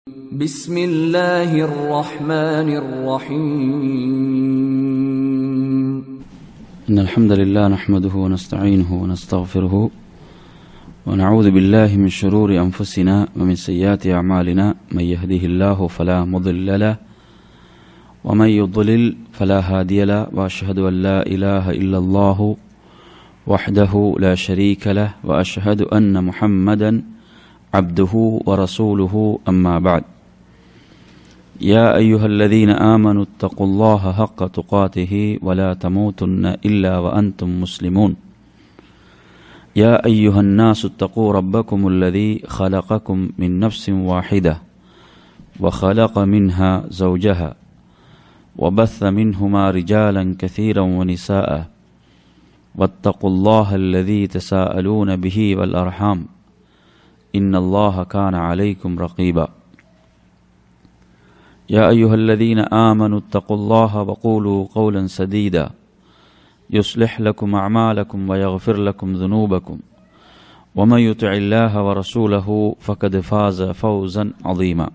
بسم الله الرحمن الرحيم إن الحمد لله نحمده ونستعينه ونستغفره ونعوذ بالله من شرور أنفسنا ومن سيئات أعمالنا من يهده الله فلا مضل له ومن يضلل فلا هادي له وأشهد أن لا إله إلا الله وحده لا شريك له وأشهد أن محمدا عبده ورسوله أما بعد يا أيها الذين آمنوا اتقوا الله حق تقاته ولا تموتن إلا وأنتم مسلمون يا أيها الناس اتقوا ربكم الذي خلقكم من نفس واحدة وخلق منها زوجها وبث منهما رجالا كثيرا ونساء واتقوا الله الذي تساءلون به والأرحام إن الله كان عليكم رقيبا يا أيها الذين آمنوا اتقوا الله وقولوا قولا سديدا يصلح لكم أعمالكم ويغفر لكم ذنوبكم ومن يطع الله ورسوله فقد فاز فوزا عظيما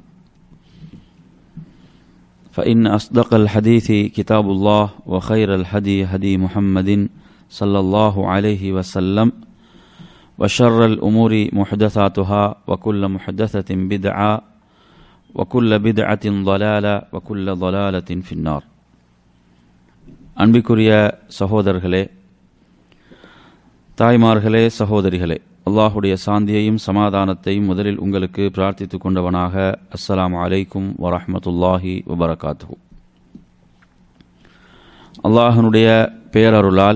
فإن أصدق الحديث كتاب الله وخير الهدي هدي محمد صلى الله عليه وسلم وشر الأمور محدثاتها وكل محدثة بدعة وكل بدعة ضلالة وكل ضلالة في النار அன்பிற்குரிய சகோதரர்களே தாய்மார்களே சகோதரிகளே அல்லாஹுடைய சாந்தியையும் சமாதானத்தையும் முதலில் உங்களுக்கு பிரார்த்தித்துக் கொண்டவனாக அஸ்ஸலாமு அலைக்கும் வரஹ்மத்துல்லாஹி வபரகாத்துஹு அல்லாஹனுடைய பேரருளால்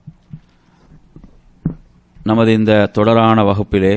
நமது இந்த தொடரான வகுப்பிலே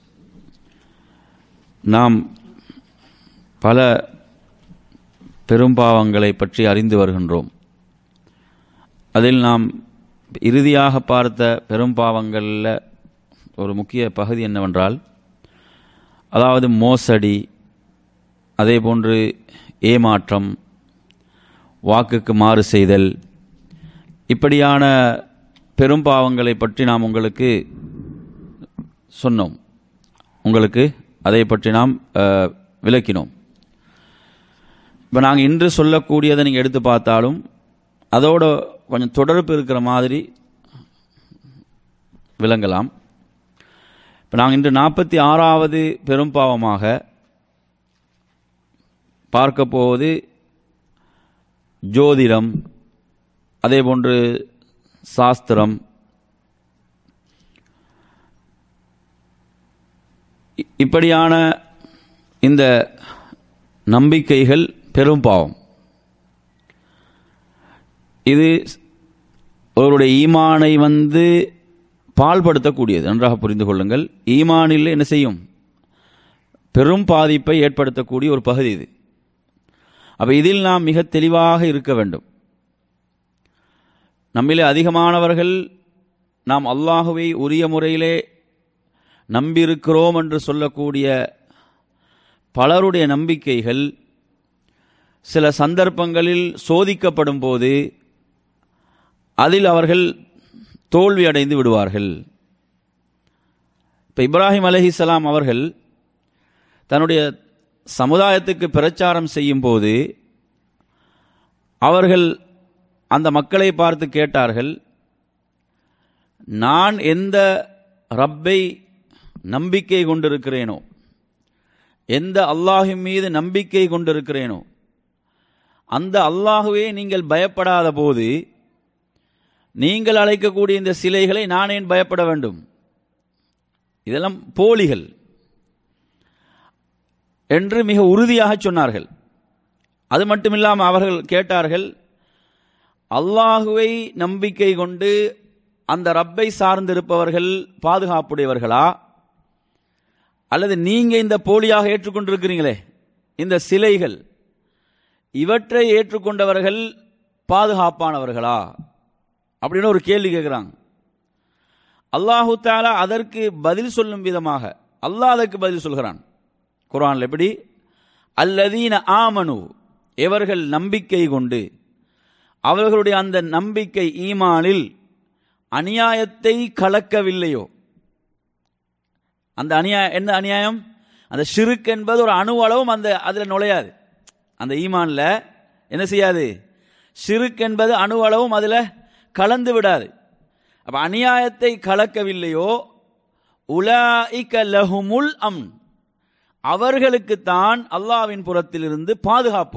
நாம் பல பெரும்பாவங்களை பற்றி அறிந்து வருகின்றோம் அதில் நாம் இறுதியாக பார்த்த பெரும்பாவங்களில் ஒரு முக்கிய பகுதி என்னவென்றால் அதாவது மோசடி அதே போன்று ஏமாற்றம் வாக்குக்கு மாறு செய்தல் இப்படியான பெரும்பாவங்களை பற்றி நாம் உங்களுக்கு சொன்னோம் உங்களுக்கு அதை பற்றி நாம் அஹ், விளக்கினோம் இப்போ நாங்கள் இன்று சொல்லக்கூடியதை நீங்கள் எடுத்து பார்த்தாலும் அதோட கொஞ்சம் தொடர்பு இருக்கிற மாதிரி விளங்கலாம் இப்போ நாங்கள் இன்று நாற்பத்தி ஆறாவது பெரும்பாவமாக பார்க்க போவது ஜோதிடம் அதே போன்று சாஸ்திரம் இ- இப்படியான இந்த நம்பிக்கைகள் பெரும் பாவம் இது அவருடைய ஈமானை வந்து பால்படுத்தக்கூடியது நன்றாக புரிந்து கொள்ளுங்கள் ஈமானில் என்ன செய்யும் பெரும் பாதிப்பை ஏற்படுத்தக்கூடிய ஒரு பகுதி இது அப்ப இதில் நாம் மிக தெளிவாக இருக்க வேண்டும் நம்மிலே அதிகமானவர்கள் நாம் அல்லாஹுவை உரிய முறையிலே நம்பியிருக்கிறோம் என்று சொல்லக்கூடிய பலருடைய நம்பிக்கைகள் சில சந்தர்ப்பங்களில் சோதிக்கப்படும் போது அதில் அவர்கள் தோல்வி அடைந்து விடுவார்கள் இப்போ இப்ராஹிம் அலைஹிஸ்ஸலாம் அவர்கள் தன்னுடைய சமுதாயத்துக்கு பிரச்சாரம் செய்யும் போது அவர்கள் அந்த மக்களை பார்த்து கேட்டார்கள் நான் எந்த ரப்பை நம்பிக்கை கொண்டிருக்கிறேனோ எந்த அல்லாஹின் மீது நம்பிக்கை கொண்டிருக்கிறேனோ அந்த அல்லாஹுவே நீங்கள் பயப்படாத போது நீங்கள் அழைக்கக்கூடிய இந்த சிலைகளை நான் ஏன் பயப்பட வேண்டும் இதெல்லாம் போலிகள் என்று மிக உறுதியாக சொன்னார்கள் அது மட்டுமில்லாமல் அவர்கள் கேட்டார்கள் அல்லாஹுவை நம்பிக்கை கொண்டு அந்த ரப்பை சார்ந்திருப்பவர்கள் பாதுகாப்புடையவர்களா அல்லது நீங்க இந்த போலியாக ஏற்றுக்கொண்டிருக்கிறீங்களே இந்த சிலைகள் இவற்றை ஏற்றுக்கொண்டவர்கள் பாதுகாப்பானவர்களா அப்படின்னு ஒரு கேள்வி கேட்குறாங்க அல்லாஹு தாலா அதற்கு பதில் சொல்லும் விதமாக அல்லாஹ் அதற்கு பதில் சொல்கிறான் குர்ஆன்ல எப்படி அல்லதீன ஆமனு எவர்கள் நம்பிக்கை கொண்டு அவர்களுடைய அந்த நம்பிக்கை ஈமானில் அநியாயத்தை கலக்கவில்லையோ அந்த அநியாயம் என்ன அநியாயம் அந்த ஷிருக் என்பது ஒரு அணு அளவும் அந்த அதில் நுழையாது அந்த ஈமான்ல என்ன செய்யாது ஷிருக் என்பது அணு அளவும் அதில் கலந்து விடாது அப்ப அநியாயத்தை கலக்கவில்லையோ உலாஇக லஹுமுல் அம் அவர்களுக்குத்தான் அல்லாவின் புறத்திலிருந்து பாதுகாப்பு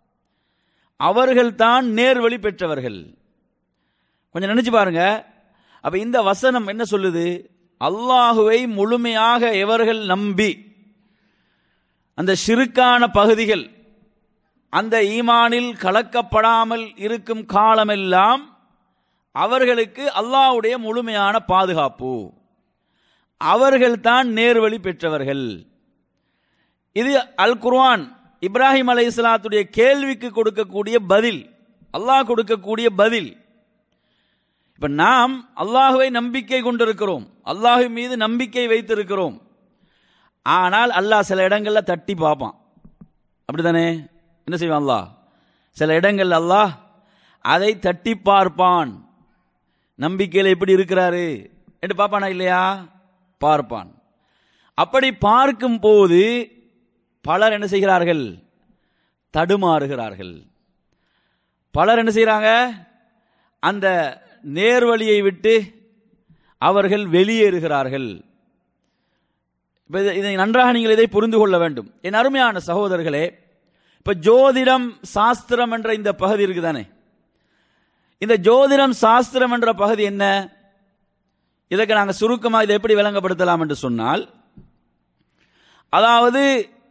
அவர்கள்தான் நேர்வழி பெற்றவர்கள் கொஞ்சம் நினைச்சு பாருங்க அப்ப இந்த வசனம் என்ன சொல்லுது அல்லாஹுவை முழுமையாக எவர்கள் நம்பி அந்த சிறுக்கான பகுதிகள் அந்த ஈமானில் கலக்கப்படாமல் இருக்கும் காலமெல்லாம் அவர்களுக்கு அல்லாஹ்வுடைய முழுமையான பாதுகாப்பு அவர்கள்தான் நேர்வழி பெற்றவர்கள் இது அல் குர்ஆன் இப்ராஹிம் அலை இஸ்லாத்துடைய கேள்விக்கு கொடுக்கக்கூடிய பதில் அல்லாஹ் கொடுக்கக்கூடிய பதில் இப்ப நாம் அல்லாஹுவை நம்பிக்கை கொண்டிருக்கிறோம் அல்லாஹு மீது நம்பிக்கை வைத்திருக்கிறோம் ஆனால் அல்லாஹ் சில இடங்கள்ல தட்டி பார்ப்பான் அப்படிதானே என்ன செய்வான் அல்லாஹ் சில இடங்கள்ல அல்லாஹ் அதை தட்டி பார்ப்பான் நம்பிக்கையில் எப்படி இருக்கிறாரு என்று பார்ப்பானா இல்லையா பார்ப்பான் அப்படி பார்க்கும் போது பலர் என்ன செய்கிறார்கள் தடுமாறுகிறார்கள் பலர் என்ன செய்கிறாங்க அந்த நேர்வழியை விட்டு அவர்கள் வெளியேறுகிறார்கள் இப்ப இதை- இதை நன்றாக நீங்கள் இதை புரிந்து கொள்ள வேண்டும் என் அருமையான சகோதரர்களே இப்ப ஜோதிடம் சாஸ்திரம் என்ற இந்த பகுதி இருக்குதானே இந்த ஜோதிடம் சாஸ்திரம் என்ற பகுதி என்ன இதற்கு நாங்கள் சுருக்கமாக இதை எப்படி விளங்கப்படுத்தலாம் என்று சொன்னால் அதாவது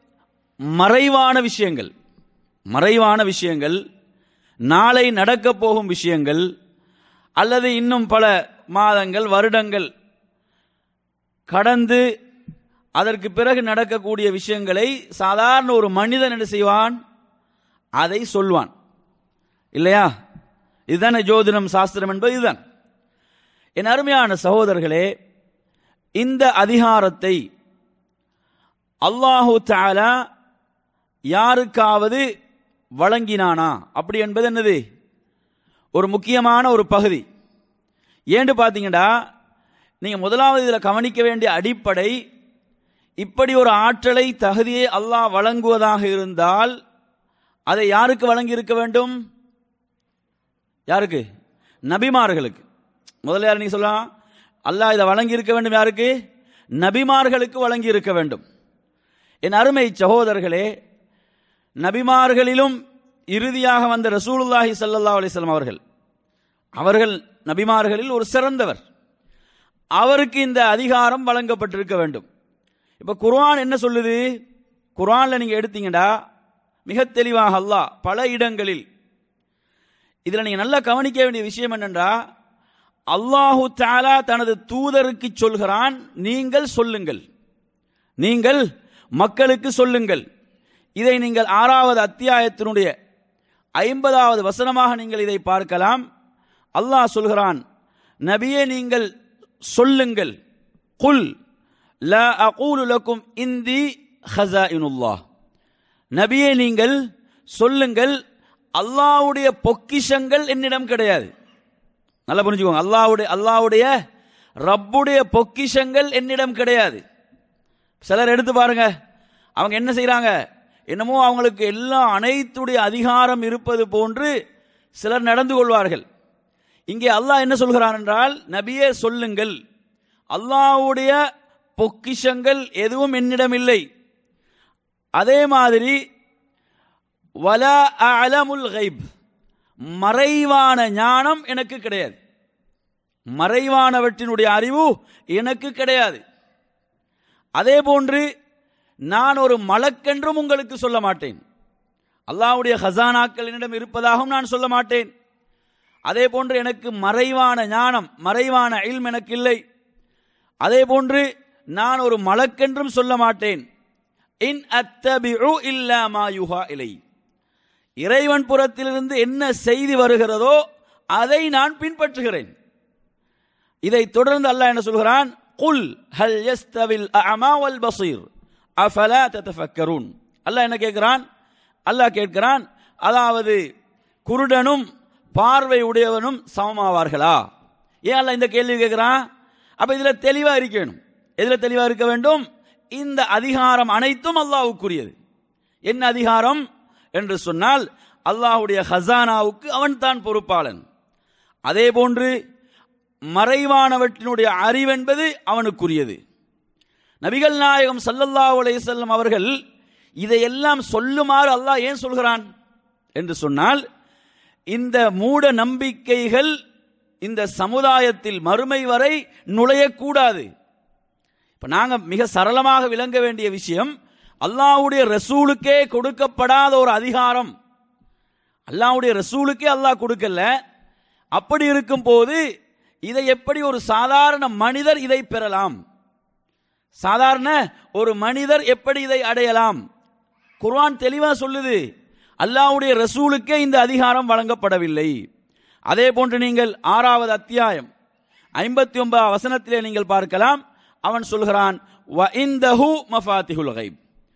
மறைவான விஷயங்கள் மறைவான விஷயங்கள் நாளை நடக்கப் போகும் விஷயங்கள் அல்லது இன்னும் பல மாதங்கள் வருடங்கள் கடந்து அதற்கு பிறகு நடக்கக்கூடிய விஷயங்களை சாதாரண ஒரு மனிதன் என்ன செய்வான் அதை சொல்வான் இல்லையா இதுதானே ஜோதிடம் சாஸ்திரம் என்பது இதுதான் என் அருமையான சகோதரர்களே இந்த அதிகாரத்தை அல்லாஹு தஆலா யாருக்காவது வழங்கினானா அப்படி என்பது என்னது ஒரு முக்கியமான ஒரு பகுதி ஏன்னு பார்த்தீங்கன்னா நீங்க முதலாவது இதில் கவனிக்க வேண்டிய அடிப்படை இப்படி ஒரு ஆற்றலை தகுதியை அல்லாஹ் வழங்குவதாக இருந்தால் அதை யாருக்கு வழங்கி இருக்க வேண்டும் யாருக்கு நபிமார்களுக்கு முதல்ல யார் நீங்க சொல்லலாம் அல்லாஹ் இதை வழங்கி இருக்க வேண்டும் யாருக்கு நபிமார்களுக்கு வழங்கி இருக்க வேண்டும் என் அருமை சகோதரர்களே நபிமார்களிலும் இறுதியாக வந்த ரசூலுல்லாஹி ஸல்லல்லாஹு அலைஹி வஸல்லம் அவர்கள் அவர்கள் நபிமார்களில் ஒரு சிறந்தவர் அவருக்கு இந்த அதிகாரம் வழங்கப்பட்டிருக்க வேண்டும் இப்ப குர்ஆன் என்ன சொல்லுது குர்ஆன்ல நீங்க எடுத்தீங்கடா மிக தெளிவாக அல்லாஹ் பல இடங்களில் இதுல நீங்க நல்லா கவனிக்க வேண்டிய விஷயம் என்னன்றா அல்லாஹு தஆலா தனது தூதருக்கு சொல்கிறான் நீங்கள் சொல்லுங்கள் நீங்கள் மக்களுக்கு சொல்லுங்கள் இதை நீங்கள் ஆறாவது அத்தியாயத்தினுடைய ஐம்பதாவது வசனமாக நீங்கள் இதை பார்க்கலாம் அல்லாஹ் சொல்கிறான் நபியே நீங்கள் சொல்லுங்கள் குல் லா அகூலு லக்கும் இந்தி ஹஸாயினுல்லாஹ் நபியே நீங்கள் சொல்லுங்கள் அல்லாஹ்வுடைய பொக்கிஷங்கள் என்னிடம் கிடையாது நல்லா புரிஞ்சுக்கோங்க அல்லாஹ்வுடைய அல்லாஹ்வுடைய ரப்புடைய பொக்கிஷங்கள் என்னிடம் கிடையாது சிலர் எடுத்து பாருங்க அவங்க என்ன செய்றாங்க என்னமோ அவங்களுக்கு எல்லா அனைத்துடைய அதிகாரம் இருப்பது போன்று சிலர் நடந்து கொள்வார்கள் இங்கே அல்லாஹ் என்ன சொல்கிறான் என்றால் நபியே சொல்லுங்கள் அல்லாஹ்வுடைய பொக்கிஷங்கள் எதுவும் என்னிடம் இல்லை அதே மாதிரி வல அலமுல் கைப் மறைவான ஞானம் எனக்கு கிடையாது மறைவானவற்றினுடைய அறிவு எனக்கு கிடையாது அதே போன்று நான் ஒரு மலக்கென்றும் உங்களுக்கு சொல்ல மாட்டேன் அல்லாஹ்வுடைய ஹசானாக்கள் என்னிடம் இருப்பதாகவும் நான் சொல்ல மாட்டேன் அதே போன்று எனக்கு மறைவான ஞானம் மறைவான இல்ம் எனக்கு இல்லை அதே போன்று நான் ஒரு மலக்கென்றும் சொல்ல மாட்டேன் இன் அத்தபிஉ இல்லா மா யுஹா இலை இறைவன் புறத்திலிருந்து என்ன செய்தி வருகிறதோ அதை நான் பின்பற்றுகிறேன் இதை தொடர்ந்து அல்லாஹ் என்ன சொல்கிறான் குல் ஹல் யஸ்தவில் அஅமா வல் பஸீர் அஃபலா ததஃபக்கரூன் அல்லாஹ் என்ன கேட்கிறான் அல்லாஹ் கேட்கிறான் அதாவது குருடனும் பார்வை உடையவனும் சமமாவார்களா ஏன் அல்லாஹ் இந்த கேள்வி கேட்கிறான் அப்ப இதுல தெளிவா இருக்க வேணும் எதுல தெளிவா இருக்க வேண்டும் இந்த அதிகாரம் அனைத்தும் அல்லாஹ்வுக்குரியது என்ன அதிகாரம் என்று சொன்னால் அல்லாஹ்வுடைய ஹசானாவுக்கு அவன் தான் பொறுப்பாளன் அதே போன்று மறைவானவற்றினுடைய அறிவென்பது அவனுக்குரியது நபிகள் நாயகம் ஸல்லல்லாஹு அலைஹி வஸல்லம் அவர்கள் இதையெல்லாம் சொல்லுமாறு அல்லாஹ் ஏன் சொல்கிறான் என்று சொன்னால் இந்த மூட நம்பிக்கைகள் இந்த சமுதாயத்தில் மறுமை வரை நுழையக்கூடாது இப்ப நாங்க மிக சரளமாக விளங்க வேண்டிய விஷயம் அல்லாஹ்வுடைய ரசூலுக்கே கொடுக்கப்படாத ஒரு அதிகாரம் அல்லாஹ்வுடைய ரசூலுக்கே அல்லாஹ் கொடுக்கல அப்படி இருக்கும் போது இதை எப்படி ஒரு சாதாரண மனிதர் இதை பெறலாம் சாதாரண ஒரு மனிதர் எப்படி இதை அடையலாம் குர்ஆன் தெளிவா சொல்லுது அல்லாஹ்வுடைய ரசூலுக்கே இந்த அதிகாரம் வழங்கப்படவில்லை அதே போன்று நீங்கள் ஆறாவது அத்தியாயம் ஐம்பத்தி ஒன்பது வசனத்திலே நீங்கள் பார்க்கலாம் அவன் சொல்கிறான் வ இந்தஹு மஃபாத்திஹுல் கைப்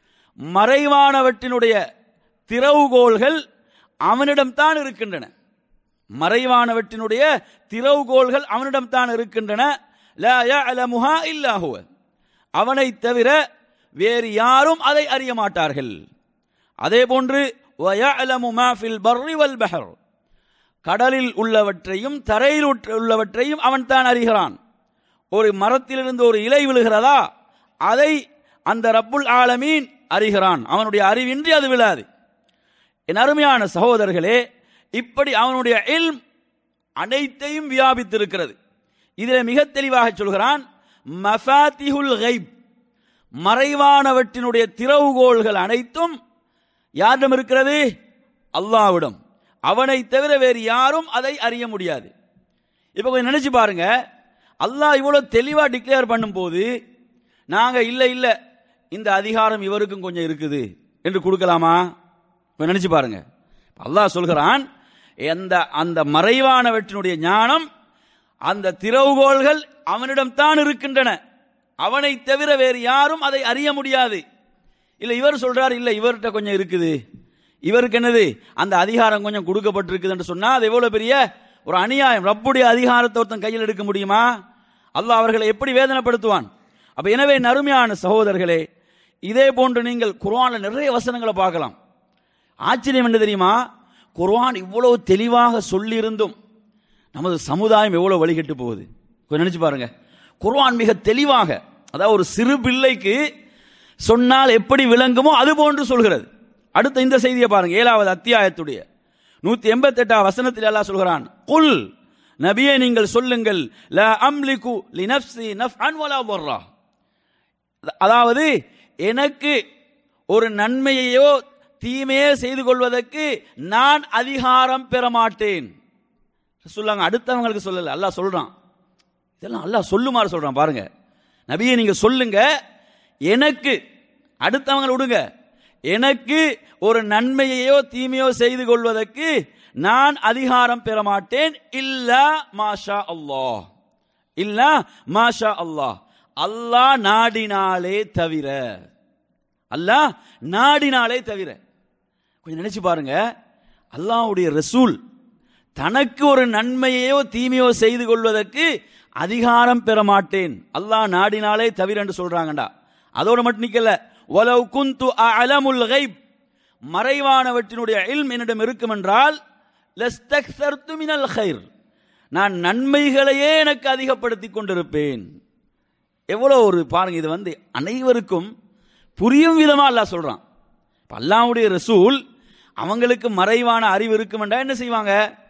மறைவானவற்றினுடைய திறவுகோள்கள் அவனிடம்தான் இருக்கின்றன மறைவானவற்றினுடைய திறவுகோள்கள் அவனிடம்தான் இருக்கின்றன லா யஅலமுஹா இல்லா ஹுவ அவனை தவிர வேறு யாரும் அதை அறிய மாட்டார்கள் அதே போன்று வயஅலமு மா ஃபில் பர்ரி வல் பஹர் கடலில் உள்ளவற்றையும் தரையில் உற்ற- உள்ளவற்றையும் அவன் தான் அறிகிறான் ஒரு மரத்திலிருந்து ஒரு இலை விழுகிறதா அதை அந்த ரப்புல் ஆலமீன் அறிகிறான் அவனுடைய அறிவின்றி அது விழாது என் அருமையான சகோதரர்களே இப்படி அவனுடைய இல்ம் அனைத்தையும் வியாபித்திருக்கிறது இதில் மிக தெளிவாக சொல்கிறான் மஃபாத்திஹுல் கைப் மறைவானவற்றினுடைய திறவுகோள்கள் அனைத்தும் யாரிடம் இருக்கிறது அல்லாஹ்விடம் அவனை தவிர வேறு யாரும் அதை அறிய முடியாது இப்போ கொஞ்சம் நினைச்சு பாருங்க அல்லாஹ் இவ்வளவு தெளிவா டிக்ளேர் பண்ணும்போது நாங்க இல்ல இல்ல இந்த அதிகாரம் இவருக்கும் கொஞ்சம் இருக்குது என்று கொடுக்கலாமா இப்ப நினைச்சு பாருங்க அல்லாஹ் சொல்கிறான் எந்த அந்த மறைவானவற்றினுடைய ஞானம் அந்த திறவுகோள்கள் அவனிடம் தான் இருக்கின்றன அவனை தவிர வேறு யாரும் அதை அறிய முடியாது இல்ல இவர் சொல்றார் இல்ல இவர்கிட்ட கொஞ்சம் இருக்குது இவருக்கு என்னது அந்த அதிகாரம் கொஞ்சம் கொடுக்கப்பட்டிருக்குதுன்னு சொன்னா அது எவ்வளவு பெரிய ஒரு அநியாயம் ரப்புடைய அதிகாரத்தை ஒருத்தன் கையில் எடுக்க முடியுமா அல்லாஹ் அவர்களை எப்படி வேதனைப்படுத்துவான் அப்ப எனவே நறுமையான சகோதரர்களே இதே போன்று நீங்கள் குர்ஆன்ல நிறைய வசனங்களை பார்க்கலாம் ஆச்சரியம் என்ன தெரியுமா குர்ஆன் இவ்வளவு தெளிவாக சொல்லியிருந்தும் நமது சமுதாயம் எவ்வளவு வழிகட்டு போகுது கொஞ்சம் நினைச்சு பாருங்க குர்ஆன் மிக தெளிவாக அதாவது ஒரு சிறு பிள்ளைக்கு சொன்னால் எப்படி விளங்குமோ அது போன்று சொல்கிறது அடுத்த இந்த செய்தியை பாருங்க ஏழாவது அத்தியாயத்துடைய நூத்தி எண்பத்தி எட்டாம் வசனத்தில் அல்லாஹ் சொல்கிறான் குல் நபியே நீங்கள் சொல்லுங்கள் லா அம்லிகு லினஃப்ஸி நஃப்அன் வலா வர்ரா அதாவது எனக்கு ஒரு நன்மையையோ தீமையோ செய்து கொள்வதற்கு நான் அதிகாரம் பெற மாட்டேன் சொல்லாங்க அடுத்தவங்களுக்கு சொல்லல அல்லாஹ் சொல்றான் இதெல்லாம் அல்லாஹ் சொல்லுமாறு சொல்றான் பாருங்க நபியை நீங்க சொல்லுங்க எனக்கு அடுத்தவங்களை விடுங்க எனக்கு ஒரு நன்மையையோ தீமையோ செய்து கொள்வதற்கு நான் அதிகாரம் பெற மாட்டேன் இல்லா மாஷா அல்லாஹ் இல்லா மாஷா அல்லாஹ் அல்லாஹ் நாடினாலே தவிர அல்லாஹ் நாடினாலே தவிர கொஞ்சம் நினைச்சு பாருங்க அல்லாஹ்வுடைய ரசூல் தனக்கு ஒரு நன்மையோ தீமையோ செய்து கொள்வதற்கு அதிகாரம் பெற மாட்டேன் அல்லாஹ் நாடினாலே தவிர என்று சொல்றாங்கடா அதோட மட்டும் நிக்கல வலவ் குந்து அலமுல் கைப் மறைவானவற்றினுடைய இல்ம் என்னிடம் இருக்கும் என்றால் லஸ்தக்ஸர்து மினல் கைர் நான் நன்மைகளையே எனக்கு அதிகப்படுத்தி கொண்டிருப்பேன் எவ்வளோ ஒரு பாருங்க இது வந்து அனைவருக்கும் புரியும் விதமா அல்லாஹ் சொல்றான் இப்ப அல்லாஹ்வுடைய ரசூல் அவங்களுக்கு மறைவான அறிவு இருக்குமெண்டா என்ன செய்வாங்க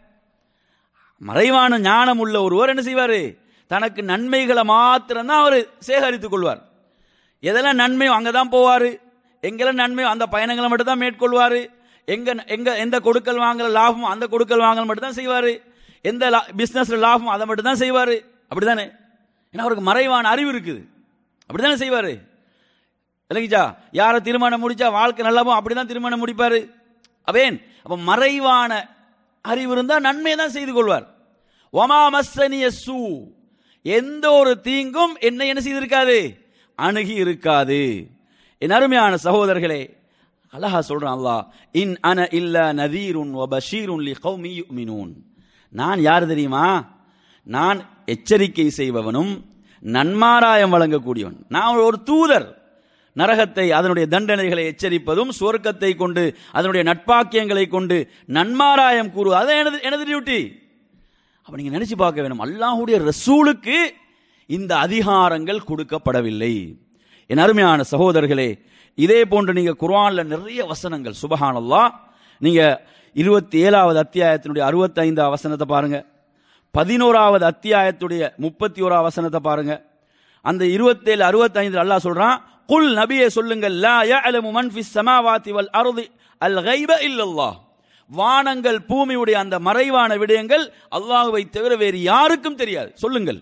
மறைவான ஞானம் உள்ள ஒருவர் என்ன செய்வாரு தனக்கு நன்மைகளை மாத்திரம்தான் அவர் சேகரித்துக் கொள்வார் எதெல்லாம் நன்மையோ அங்கதான் போவாரு எங்கெல்லாம் நன்மையோ அந்த பயணங்களை மட்டும் தான் மேற்கொள்வாரு எங்க எங்க எந்த கொடுக்கல் வாங்கல லாபமோ அந்த கொடுக்கல் வாங்கல் மட்டும் தான் செய்வாரு எந்த பிசினஸ்ல லாபமோ அதை மட்டும் தான் செய்வாரு அப்படிதானே ஏன்னா அவருக்கு மறைவான அறிவு இருக்குது அப்படிதானே செய்வாரு இல்லைங்கச்சா யாரை திருமணம் முடிச்சா வாழ்க்கை நல்லாமோ அப்படிதான் திருமணம் முடிப்பாரு அவேன் அப்ப மறைவான அறிவு இருந்தா நன்மையை தான் செய்து கொள்வார் ஒமா மஸ்ஸனிய சூ எந்த ஒரு தீங்கும் என்னை என்ன செய்திருக்காது அணுகி இருக்காது என் அருமையான சகோதரர்களே அழகா சொல்றான் அல்லாஹ் இன் அன இல்ல நதீருன் வ பஷீருன் லி கௌமி யுமினூன் நான் யார் தெரியுமா நான் எச்சரிக்கை செய்பவனும் நன்மாராயம் வழங்கக்கூடியவன் நான் ஒரு தூதர் நரகத்தை அதனுடைய தண்டனைகளை எச்சரிப்பதும் சுவர்க்கத்தை கொண்டு அதனுடைய நட்பாக்கியங்களை கொண்டு நன்மாராயம் கூறுவது அது எனது எனது டியூட்டி அப்ப நீங்க நினைச்சு பார்க்க வேணும் அல்லாஹ்வுடைய ரசூலுக்கு இந்த அதிகாரங்கள் கொடுக்கப்படவில்லை என் அருமையான சகோதரர்களே இதே போன்று நீங்க குர்ஆன்ல நிறைய வசனங்கள் சுபஹானல்லாஹ் நீங்க இருபத்தி ஏழாவது அத்தியாயத்தினுடைய அறுபத்தி ஐந்தாவது வசனத்தை பாருங்க பதினோராவது அத்தியாயத்துடைய முப்பத்தி ஓராவது வசனத்தை பாருங்க அந்த இருபத்தேழு அறுபத்தைந்து அல்லாஹ் சொல்றான் குல் நபியே சொல்லுங்கள் லா யஅலமு மன் ஃபிஸ் ஸமாவாதி வல் அர்தி அல் கைப இல்லல்லாஹ் வானங்கள் பூமியுடைய அந்த மறைவான விடயங்கள் அல்லாஹ்வை தவிர வேறு யாருக்கும் தெரியாது சொல்லுங்கள்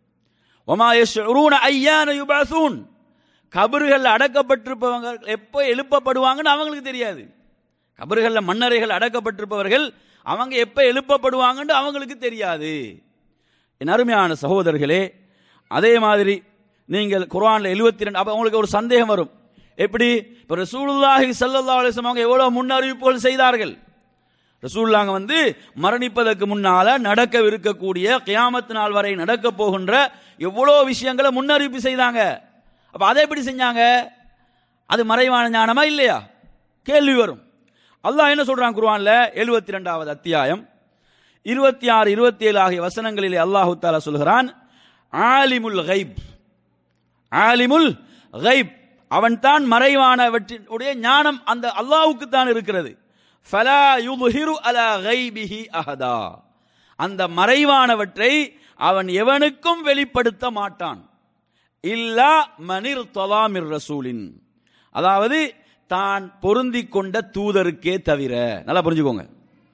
ஒமா யஷ்உரூன ஐயான யுபஸூன் கபறுகள் அடக்கப்பட்டிருப்பவங்க எப்போ எழுப்பப்படுவாங்கன்னு அவங்களுக்கு தெரியாது கபறுகள்ல மன்னரைகள் அடக்கப்பட்டிருப்பவர்கள் அவங்க எப்ப எழுப்பப்படுவாங்கன்னு அவங்களுக்கு தெரியாது என் அருமையான சகோதரர்களே அதே மாதிரி நீங்கள் குர்ஆன்ல எழுபத்தி ரெண்டு அப்ப உங்களுக்கு ஒரு சந்தேகம் வரும் எப்படி இப்ப ரசூலுல்லாஹி ஸல்லல்லாஹு அலைஹி வஸல்லம் அவங்க எவ்வளவு முன்னறிவிப்புகள் செய்தார்கள் ரசூல்லாங்க வந்து மரணிப்பதற்கு முன்னால நடக்கவிருக்கக்கூடிய கியாமத் நாள் வரை நடக்க போகின்ற எவ்வளோ விஷயங்களை முன்னறிவிப்பு செய்தாங்க அப்ப அதை எப்படி செஞ்சாங்க அது மறைவான ஞானமா இல்லையா கேள்வி வரும் அல்லாஹ் என்ன சொல்றான் குர்ஆன்ல எழுபத்தி ரெண்டாவது அத்தியாயம் இருபத்தி ஆறு இருபத்தி ஏழு ஆகிய வசனங்களிலே அல்லாஹு தாலா சொல்கிறான் ஆலிமுல் கைப் ஆலிமுல் கைப் அவன் தான் மறைவானவற்றினுடைய ஞானம் அந்த அல்லாஹ்வுக்கு தான் இருக்கிறது ஃபலா யுதுஹிரு அலா கைபிஹி அஹதா அந்த மறைவானவற்றை அவன் எவனுக்கும் வெளிப்படுத்த மாட்டான் இல்லா மனிர் தொலாமிர் ரசூலின் அதாவது தான் பொருந்திக் கொண்ட தூதருக்கே தவிர நல்லா புரிஞ்சுக்கோங்க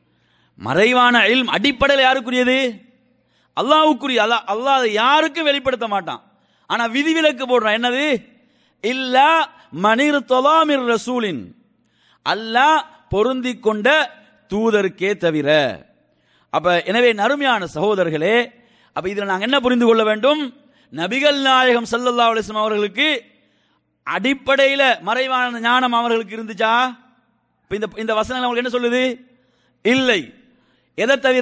மறைவான இல்ம் அடிப்படையில் யாருக்குரியது அல்லாஹ்வுக்குரிய அல்லாஹ் அல்லாஹ் அதை யாருக்கும் வெளிப்படுத்த மாட்டான் ஆனா விதிவிலக்கு போடுறான் என்னது இல்லா மனிர் தொலாமிர் ரசூலின் அல்லாஹ் பொருந்திக் கொண்ட தூதருக்கே தவிர அப்ப எனவே நறுமையான சகோதரர்களே அப்ப இதுல நாங்க என்ன புரிந்து கொள்ள வேண்டும் நபிகள் நாயகம் ஸல்லல்லாஹு அலைஹி வஸல்லம் அவர்களுக்கு அடிப்படையில மறைவான ஞானம் அவர்களுக்கு இருந்துச்சா இப்ப இந்த இந்த வசனம் அவங்களுக்கு என்ன சொல்லுது இல்லை எதை தவிர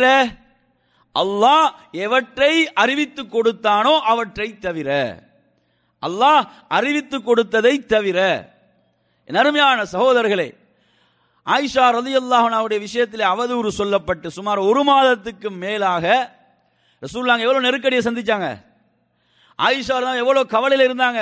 அல்லாஹ் எவற்றை அறிவித்து கொடுத்தானோ அவற்றை தவிர அல்லாஹ் அறிவித்து கொடுத்ததை தவிர என் அருமையான சகோதரர்களே ஆயிஷா ரலியல்லாஹு அன்ஹாவுடைய விஷயத்திலே அவதூறு சொல்லப்பட்டு சுமார் ஒரு மாதத்துக்கு மேலாக ரசூல்லாங்க எவ்வளவு நெருக்கடியை சந்திச்சாங்க ஆயிஷா தான் எவ்வளவு கவலையில் இருந்தாங்க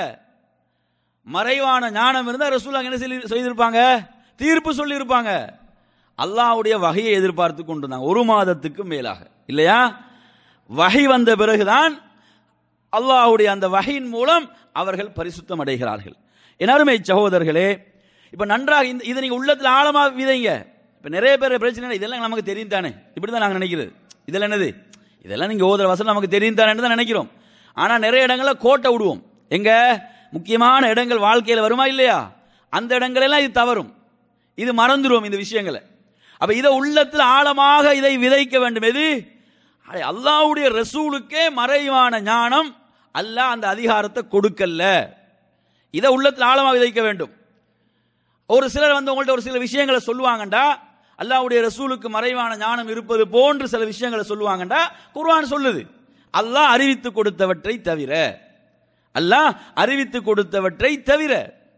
மறைவான ஞானம் இருந்தா ரசூல்லாங்க என்ன சொல்லி செய்திருப்பாங்க தீர்ப்பு சொல்லி இருப்பாங்க அல்லாஹ்வுடைய வகையை எதிர்பார்த்து கொண்டிருந்தாங்க ஒரு மாதத்துக்கு மேலாக இல்லையா வகை வந்த பிறகுதான் அல்லாஹ்வுடைய அந்த வகையின் மூலம் அவர்கள் பரிசுத்தம் அடைகிறார்கள் என் அருமை சகோதரர்களே இப்ப நன்றாக இந்த இதை நீங்க உள்ளத்துல ஆழமா விதைங்க இப்ப நிறைய பேர் பிரச்சனை இல்லை, இதெல்லாம் நமக்கு தெரியும் தானே இப்படிதான் நாங்க நினைக்கிறது இதெல்லாம் என்னது இதெல்லாம் நீங்க ஓதுற வசனம் நமக்கு தெரியும் தானே தான் நினைக்கிறோம் ஆனா நிறைய இடங்கள்ல கோட்டை விடுவோம் எங்க முக்கியமான இடங்கள் வாழ்க்கையில வருமா இல்லையா அந்த இடங்களெல்லாம் இது தவறும் இது மறந்துடுவோம் இந்த விஷயங்களை அப்ப இதை உள்ளத்தில் ஆழமாக இதை விதைக்க வேண்டும் எது அடே, அல்லாஹ்வுடைய ரசூலுக்கே மறைவான ஞானம் அல்லாஹ் அந்த அதிகாரத்தை கொடுக்கல இதை உள்ளத்தில் ஆழமா விதைக்க வேண்டும் ஒரு சிலர் வந்து உங்கள்ட்ட ஒரு சில விஷயங்களை சொல்லுவாங்கண்டா அல்லாஹ்வுடைய ரசூலுக்கு மறைவான ஞானம் இருப்பது போன்று சில விஷயங்களை சொல்லுவாங்கண்டா குர்ஆன் சொல்லுது அல்லாஹ் அறிவித்து கொடுத்தவற்றை தவிர அல்லாஹ் அறிவித்து கொடுத்தவற்றை தவிர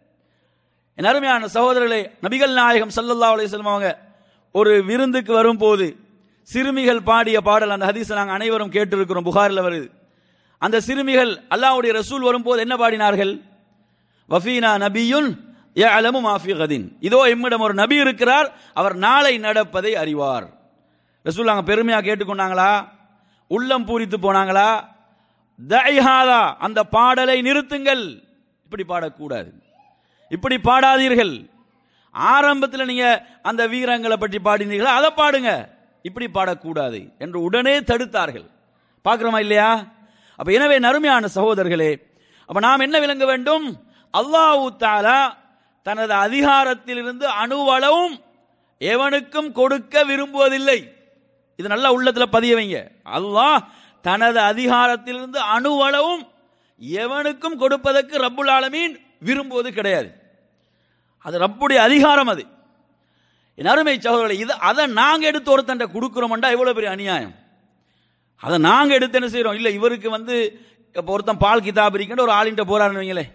என் அருமையான சகோதரர்களே நபிகள் நாயகம் ஸல்லல்லாஹு அலைஹி வஸல்லம் அவங்க ஒரு விருந்துக்கு வரும்போது சிறுமிகள் பாடிய பாடல் அந்த ஹதீஸை நாங்கள் அனைவரும் கேட்டிருக்கிறோம் புகாரில் வருது அந்த சிறுமிகள் அல்லாஹ்வுடைய ரசூல் வரும்போது என்ன பாடினார்கள் வஃபீனா நபியுன் யஅலமு மா ஃபீ கதின் இதோ எம்மிடம் ஒரு நபி இருக்கிறார் அவர் நாளை நடப்பதை அறிவார் ரசூல் அங்க பெருமையா கேட்டுக்கொண்டாங்களா உள்ளம் பூரித்து போனாங்களா தஐஹாதா அந்த பாடலை நிறுத்துங்கள் இப்படி பாடக்கூடாது இப்படி பாடாதீர்கள் ஆரம்பத்தில் நீங்க அந்த வீரங்களை பற்றி பாடினீர்களா அதை பாடுங்க இப்படி பாடக்கூடாது என்று உடனே தடுத்தார்கள் பார்க்கிறோமா இல்லையா அப்ப எனவே நறுமையான சகோதரர்களே அப்ப நாம் என்ன விளங்க வேண்டும் அல்லாஹு தாலா தனது அதிகாரத்திலிருந்து அணுவளவும் எவனுக்கும் கொடுக்க விரும்புவதில்லை இது நல்லா உள்ளத்துல பதிய வைங்க அல்லாஹ் தனது அதிகாரத்திலிருந்து அணுவளவும் எவனுக்கும் கொடுப்பதற்கு ரப்புல் ஆலமீன் விரும்புவது கிடையாது அது ரப்புடைய அதிகாரம் அது என் அருமை சகோதரர்களே இது அதை நாங்க எடுத்து ஒருத்தன்ட்ட கொடுக்கிறோம்டா எவ்வளவு பெரிய அநியாயம் அதை நாங்க எடுத்து என்ன செய்றோம் இல்ல இவருக்கு வந்து இப்ப ஒருத்தன் பால் கிதாப் இருக்கின்ற ஒரு ஆளின்ட்ட போறாருன்னு வைங்களே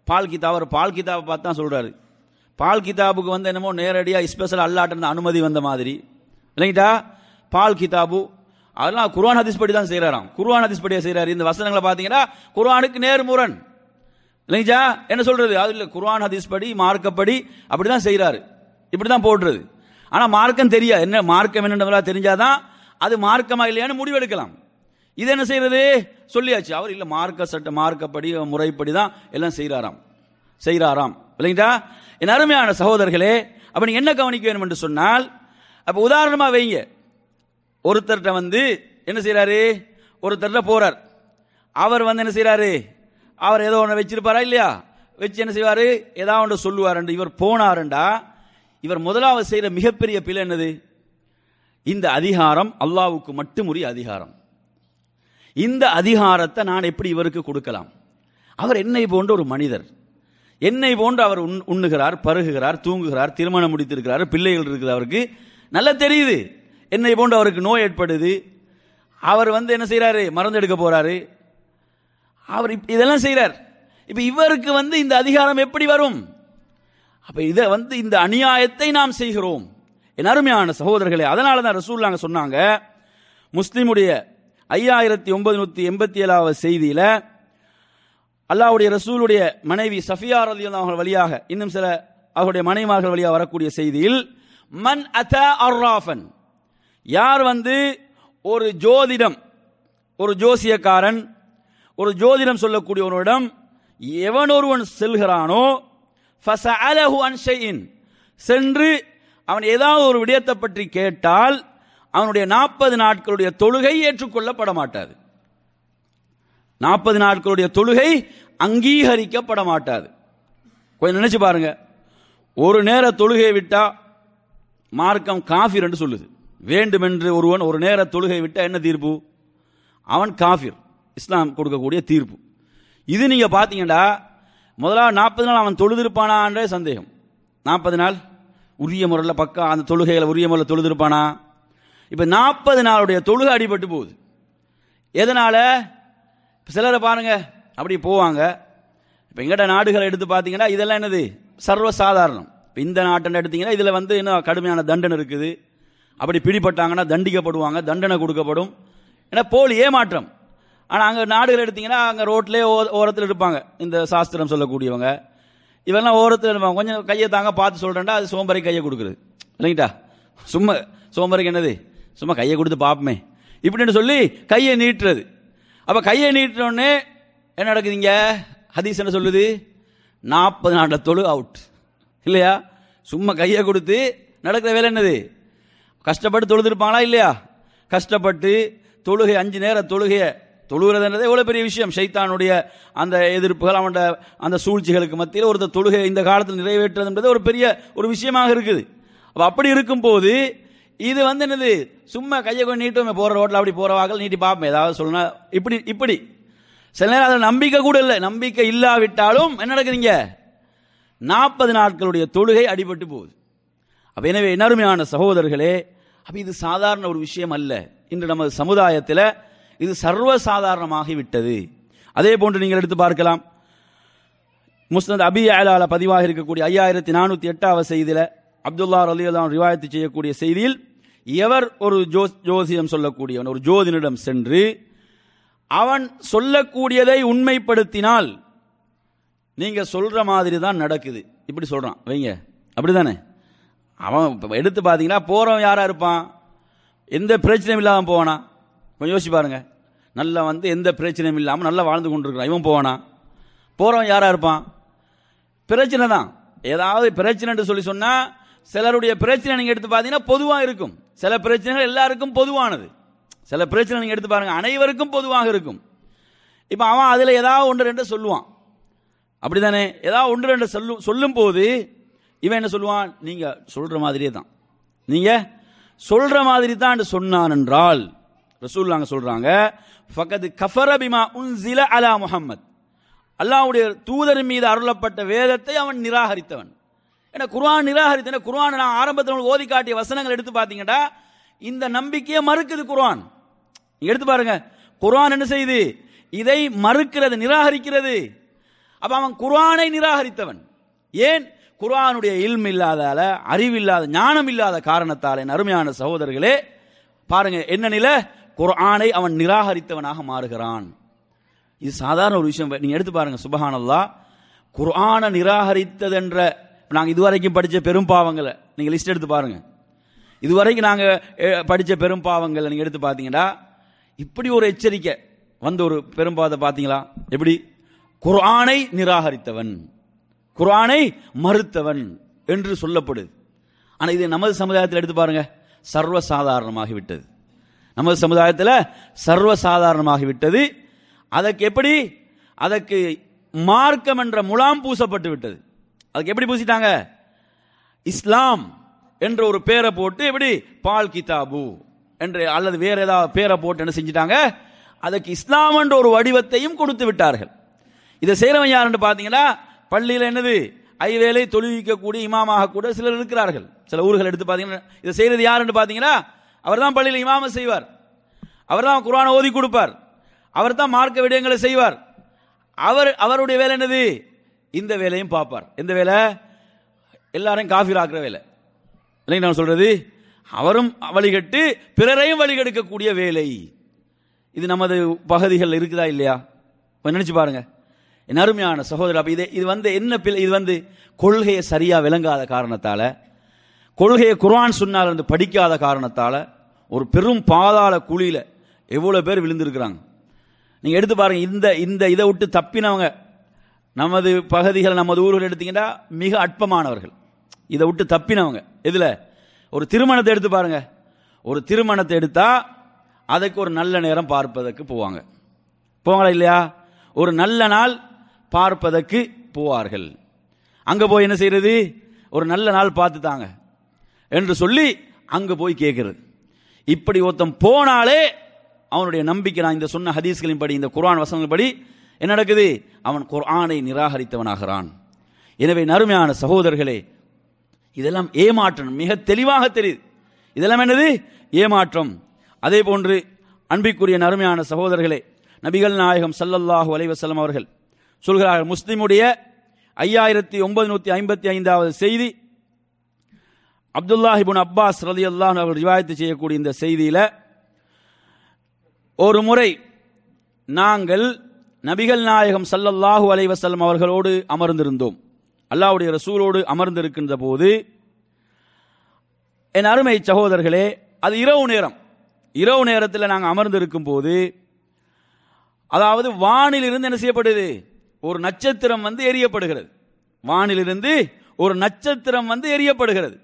பால் கிதாப் அவர் பால் கிதாபை பார்த்து தான் சொல்றாரு பால் கிதாபுக்கு வந்து என்னமோ நேரடியாக ஸ்பெஷல் அல்லாட்ட அனுமதி வந்த மாதிரி இல்லைங்கட்டா பால் கிதாபு அதெல்லாம் குர்ஆன் ஹதீஸ் படி தான் செய்கிறாராம் குர்ஆன் ஹதீஸ் படியே செய்கிறாரு இந்த வசனங்களை பார்த்தீங்கன்னா குர்ஆனுக்கு நேர்முரண் இல்லைங்களா என்ன சொல்றது அது இல்லை குர்ஆன் ஹதீஸ் படி மார்க்கப்படி அப்படிதான் செய்கிறாரு இப்படி தான் போடுறது ஆனால் மார்க்கம் தெரியா என்ன மார்க்கம் என்னன்றவரா தெரிஞ்சாதான் அது மார்க்கமா இல்லையான்னு முடிவெடுக்கலாம் இது என்ன செய்யறது சொல்லியாச்சு அவர் இல்லை மார்க்க சட்ட மார்க்கப்படி முறைப்படி தான் எல்லாம் செய்கிறாராம் செய்கிறாராம் இல்லைங்களா என் அருமையான சகோதரர்களே அப்ப நீங்க என்ன கவனிக்க வேணும் என்று சொன்னால் அப்ப உதாரணமா வைங்க ஒருத்தர்கிட்ட வந்து என்ன செய்றாரு ஒருத்தர்கிட்ட போறார் அவர் வந்து என்ன செய்றாரு அவர் ஏதோ ஒன்று வச்சிருப்பாரா இல்லையா வச்சு என்ன செய்வாரு ஏதாவது ஒன்று சொல்லுவாருண்டு இவர் போனாருண்டா இவர் முதலாவது செய்யற மிகப்பெரிய பிழை என்னது இந்த அதிகாரம் அல்லாவுக்கு மட்டும் உரிய அதிகாரம் இந்த அதிகாரத்தை நான் எப்படி இவருக்கு கொடுக்கலாம் அவர் என்னை போன்ற ஒரு மனிதர் என்னை போன்று அவர் உண்- உண்ணுகிறார் பருகுகிறார் தூங்குகிறார் திருமணம் முடித்திருக்கிறார் பிள்ளைகள் இருக்குது அவருக்கு நல்லா தெரியுது என்னை போன்று அவருக்கு நோய் ஏற்படுது அவர் வந்து என்ன செய்றாரு மருந்து எடுக்க போறாரு அவர் இப்ப இதெல்லாம் செய்றார் இப்ப இவருக்கு வந்து இந்த அதிகாரம் எப்படி வரும் அப்ப இதை வந்து இந்த அநியாயத்தை நாம் செய்கிறோம் என் அருமையான சகோதரர்களே அதனால தான் ரசூல்லாங்க சொன்னாங்க முஸ்லிமுடைய ஐயாயிரத்தி ஒன்பது நூத்தி எண்பத்தி ஏழாவது செய்தியில அல்லாஹ்வுடைய ரசூலுடைய மனைவி சஃபியா ரலியல்லாஹு அவர்கள் வழியாக இன்னும் சில அவருடைய மனைவிமார்கள் வழியாக வரக்கூடிய செய்தியில் மன் அத அர்ராஃபன் யார் வந்து ஒரு ஜோதிடம் ஒரு ஜோசியக்காரன் ஒரு ஜோதிடம் சொல்லக்கூடியவனிடம் எவன் ஒருவன் செல்கிறானோ ஃபஸஅலஹு அன் ஷைஇன் சென்று அவன் ஏதாவது ஒரு விடயத்தை பற்றி கேட்டால் அவனுடைய நாற்பது நாட்களுடைய தொழுகை ஏற்றுக்கொள்ளப்பட மாட்டாது நாற்பது நாட்களுடைய தொழுகை அங்கீகரிக்கப்பட மாட்டாது கொஞ்சம் நினைச்சு பாருங்க ஒரு நேர தொழுகையை விட்டா மார்க்கம் காஃபிர் என்று சொல்லுது வேண்டுமென்று ஒருவன் ஒரு நேர தொழுகை விட்டா என்ன தீர்ப்பு அவன் காஃபிர் இஸ்லாம் கொடுக்கக்கூடிய தீர்ப்பு இது நீங்க பாத்தீங்கன்னா முதலாவது நாற்பது நாள் அவன் தொழுதிருப்பானான்றே சந்தேகம் நாற்பது நாள் உரிய முறையில் பக்கா அந்த தொழுகைகளை உரிய முறையில் தொழுதிருப்பானா இப்ப நாற்பது நாளுடைய தொழுகை அடிபட்டு போகுது எதனால இப்ப சிலரை பாருங்க அப்படி போவாங்க இப்போ எங்கட நாடுகளை எடுத்து பார்த்தீங்கன்னா இதெல்லாம் என்னது சர்வசாதாரணம் இப்போ இந்த நாட்டை எடுத்தீங்கன்னா இதில் வந்து என்ன கடுமையான தண்டனை இருக்குது அப்படி பிடிபட்டாங்கன்னா தண்டிக்கப்படுவாங்க தண்டனை கொடுக்கப்படும் ஏன்னா போலி ஏமாற்றம் ஆனால் அங்கே நாடுகள் எடுத்தீங்கன்னா அங்கே ரோட்லேயே ஓரத்தில் இருப்பாங்க இந்த சாஸ்திரம் சொல்லக்கூடியவங்க இவெல்லாம் ஓரத்தில் இருப்பாங்க கொஞ்சம் கையை தாங்க பார்த்து சொல்கிறேன்டா அது சோம்பரை கையை கொடுக்குறது இல்லைங்கிட்டா சும்மா சோம்பரைக்கு என்னது சும்மா கையை கொடுத்து பார்ப்போமே இப்படின்னு சொல்லி கையை நீட்டுறது அப்ப கையை நீட்டினோடனே என்ன நடக்குதுங்க ஹதீஸ் என்ன சொல்லுது நாற்பது நாட்டில் தொழு அவுட் இல்லையா சும்மா கையை கொடுத்து நடக்கிற வேலை என்னது கஷ்டப்பட்டு தொழுதுருப்பாங்களா இல்லையா கஷ்டப்பட்டு தொழுகை அஞ்சு நேர தொழுகையை தொழுகிறதுன்றது எவ்வளவு பெரிய விஷயம் ஷைத்தானுடைய அந்த எதிர்ப்புகள் அவனோட அந்த சூழ்ச்சிகளுக்கு மத்தியில் ஒருத்தர் தொழுகை இந்த காலத்தில் நிறைவேற்றுறதுன்றது ஒரு பெரிய ஒரு விஷயமாக இருக்குது அப்ப அப்படி இருக்கும்போது இது வந்து என்னது சும்மா கையை கொண்டு நீட்டும் போற ரோட்ல அப்படி போற வாக்கள் நீட்டி பார்ப்போம் ஏதாவது சொல்லணும் இப்படி இப்படி சில நேரம் அதில் நம்பிக்கை கூட இல்லை நம்பிக்கை இல்லாவிட்டாலும் என்ன நடக்குதுங்க நாற்பது நாட்களுடைய தொழுகை அடிபட்டு போகுது அப்ப எனவே நறுமையான சகோதரர்களே அப்ப இது சாதாரண ஒரு விஷயம் அல்ல இன்று நமது சமுதாயத்தில் இது சர்வசாதாரணமாகி விட்டது அதே போன்று நீங்கள் எடுத்து பார்க்கலாம் முஸ்னத் அபி அலால பதிவாக இருக்கக்கூடிய ஐயாயிரத்தி நானூத்தி எட்டாவது செய்தியில அப்துல்லா ரலியல்லாஹு ரிவாயத்து செய்யக்கூடிய செய்தியில் எவர் ஒரு ஜோ ஜோசியம் சொல்லக்கூடியவன் ஒரு ஜோதினிடம் சென்று அவன் சொல்லக்கூடியதை உண்மைப்படுத்தினால் நீங்க சொல்ற மாதிரி தான் நடக்குது இப்படி சொல்றான் வைங்க அப்படிதானே அவன் இப்ப எடுத்து பார்த்தீங்கன்னா போறவன் யாரா இருப்பான் எந்த பிரச்சனையும் இல்லாம போவானா கொஞ்சம் யோசிச்சு பாருங்க நல்லா வந்து எந்த பிரச்சனையும் இல்லாமல் நல்லா வாழ்ந்து கொண்டிருக்கிறான் இவன் போவானா போறவன் யாரா இருப்பான் பிரச்சனை தான் ஏதாவது பிரச்சனைன்னு சொல்லி சொன்னா சிலருடைய பிரச்சனை நீங்க எடுத்து பார்த்தீங்கன்னா பொதுவா இருக்கும் சில பிரச்சனைகள் எல்லாருக்கும் பொதுவானது சில பிரச்சனை நீங்க எடுத்து பாருங்க அனைவருக்கும் பொதுவாக இருக்கும் இப்போ அவன் அதுல ஏதாவது ஒன்று ரெண்டு சொல்லுவான் அப்படிதானே ஏதாவது ஒன்று ரெண்டு சொல்லும் சொல்லும் போது இவன் என்ன சொல்லுவான் நீங்க சொல்ற மாதிரியே தான் நீங்க சொல்ற மாதிரி தான் சொன்னான் என்றால் ரசூல்லாங்க சொல்றாங்க ஃபகது கஃபர பிமா உன்சில அலா முஹம்மத் அல்லாஹ்வுடைய தூதர் மீது அருளப்பட்ட வேதத்தை அவன் நிராகரித்தவன் ஏன்னா குர்ஆன் நிராகரித்தன குர்ஆன் நான் ஆரம்பத்தில் உங்களுக்கு ஓதி காட்டிய வசனங்கள் எடுத்து பார்த்தீங்கன்னா இந்த நம்பிக்கையை மறுக்குது குர்ஆன் நீங்க எடுத்து பாருங்க குர்ஆன் என்ன செய்யுது இதை மறுக்கிறது நிராகரிக்கிறது அப்ப அவன் குர்ஆனை நிராகரித்தவன் ஏன் குர்ஆனுடைய இல்ம் இல்லாதால அறிவில்லாத ஞானம் இல்லாத காரணத்தால என் அருமையான சகோதரர்களே பாருங்க என்ன நிலை குர்ஆனை அவன் நிராகரித்தவனாக மாறுகிறான் இது சாதாரண ஒரு விஷயம் நீங்க எடுத்து பாருங்க சுபஹானல்லாஹ் குர்ஆனை நிராகரித்ததென்ற நாங்க இதுவரைக்கும் படிச்ச பெரும் பாவங்களை நீங்க லிஸ்ட் எடுத்து பாருங்க இதுவரைக்கும் நாங்க அஹ், படிச்ச பெரும் பாவங்களை நீங்க எடுத்து பார்த்தீங்கன்னா இப்படி ஒரு எச்சரிக்கை வந்த ஒரு பெரும் பாவத்தை பார்த்தீங்களா எப்படி குர்ஆனை நிராகரித்தவன் குர்ஆனை மறுத்தவன் என்று சொல்லப்படுது ஆனா இது நமது சமுதாயத்தில் எடுத்து பாருங்க சர்வ சாதாரணமாகி விட்டது நமது சமுதாயத்தில் சர்வ சாதாரணமாகி விட்டது அதற்கு எப்படி அதற்கு மார்க்கம் என்ற முலாம் பூசப்பட்டு விட்டது அதுக்கு எப்படி பூசிட்டாங்க இஸ்லாம் என்ற ஒரு பேரை போட்டு எப்படி பால் கிதாபு என்று அல்லது வேற ஏதாவது பேரை போட்டு என்ன செஞ்சிட்டாங்க அதுக்கு இஸ்லாம் என்ற ஒரு வடிவத்தையும் கொடுத்து விட்டார்கள் இதை செய்கிறவன் யாருன்னு பார்த்தீங்கன்னா பள்ளியில் என்னது ஐவேளை தொழுவிக்கக்கூடிய இமாமாக கூட சிலர் இருக்கிறார்கள் சில ஊர்கள் எடுத்து பார்த்தீங்கன்னா இதை செய்கிறது யாருன்னு பார்த்தீங்கன்னா அவர் தான் பள்ளியில் இமாம செய்வார் அவர் தான் குர்ஆனை ஓதி கொடுப்பார் அவர் தான் மார்க்க விடயங்களை செய்வார் அவர் அவருடைய வேலை என்னது இந்த வேலையும் பார்ப்பார் எந்த வேலை எல்லாரையும் காஃபீர் ஆக்குற வேலை இல்லைங்க நான் சொல்றது அவரும் வழிகட்டு பிறரையும் வழிகெடுக்கக்கூடிய வேலை இது நமது பகுதிகள் இருக்குதா இல்லையா கொஞ்சம் நினைச்சு பாருங்க என் அருமையான சகோதரர் அப்ப இது இது வந்து என்ன பிழை- இது வந்து கொள்கையை சரியா விளங்காத காரணத்தால கொள்கையை குர்ஆன் சுன்னால் இருந்து படிக்காத காரணத்தால ஒரு பெரும் பாதாள குழியில எவ்வளவு பேர் விழுந்திருக்கிறாங்க நீங்க எடுத்து பாருங்க இந்த இந்த இதை விட்டு தப்பினவங்க நமது பகுதிகள் நமது ஊர்கள் எடுத்தீங்கன்னா மிக அற்பமானவர்கள் இதை விட்டு தப்பினவங்க எதுல ஒரு திருமணத்தை எடுத்து பாருங்க ஒரு திருமணத்தை எடுத்தா அதுக்கு ஒரு நல்ல நேரம் பார்ப்பதற்கு போவாங்க போவாங்களா இல்லையா ஒரு நல்ல நாள் பார்ப்பதற்கு போவார்கள் அங்க போய் என்ன செய்யறது ஒரு நல்ல நாள் பார்த்து தாங்க என்று சொல்லி அங்க போய் கேட்கிறது இப்படி ஒருத்தன் போனாலே அவனுடைய நம்பிக்கை நான் இந்த சொன்ன ஹதீஸ்களின் படி இந்த குர்ஆன் வசனங்கள் படி என்ன நடக்குது அவன் குர்ஆனை நிராகரித்தவனாகிறான் எனவே நறுமையான சகோதரர்களே இதெல்லாம் ஏமாற்றம் மிக தெளிவாக தெரியுது இதெல்லாம் என்னது ஏமாற்றம் அதே போன்று அன்பிற்குரிய நறுமையான சகோதரர்களே நபிகள் நாயகம் ஸல்லல்லாஹு அலைஹி வஸல்லம் அவர்கள் சொல்கிறார்கள் முஸ்லிமுடைய ஐயாயிரத்தி ஒன்பது நூத்தி ஐம்பத்தி ஐந்தாவது செய்தி அப்துல்லாஹிபுன் அப்பாஸ் ரலியல்லாஹு அன்ஹு அவர்கள் ரிவாயத்து செய்யக்கூடிய இந்த செய்தியில ஒரு முறை நாங்கள் நபிகள் நாயகம் ஸல்லல்லாஹு அலைஹி வஸல்லம் அவர்களோடு அமர்ந்திருந்தோம் அல்லாஹ்வுடைய ரசூலோடு அமர்ந்திருக்கின்ற போது என் அருமை சகோதரர்களே அது இரவு நேரம் இரவு நேரத்தில் நாங்கள் அமர்ந்திருக்கும் போது அதாவது வானிலிருந்து என்ன செய்யப்படுது ஒரு நட்சத்திரம் வந்து எரியப்படுகிறது வானிலிருந்து ஒரு நட்சத்திரம் வந்து எரியப்படுகிறது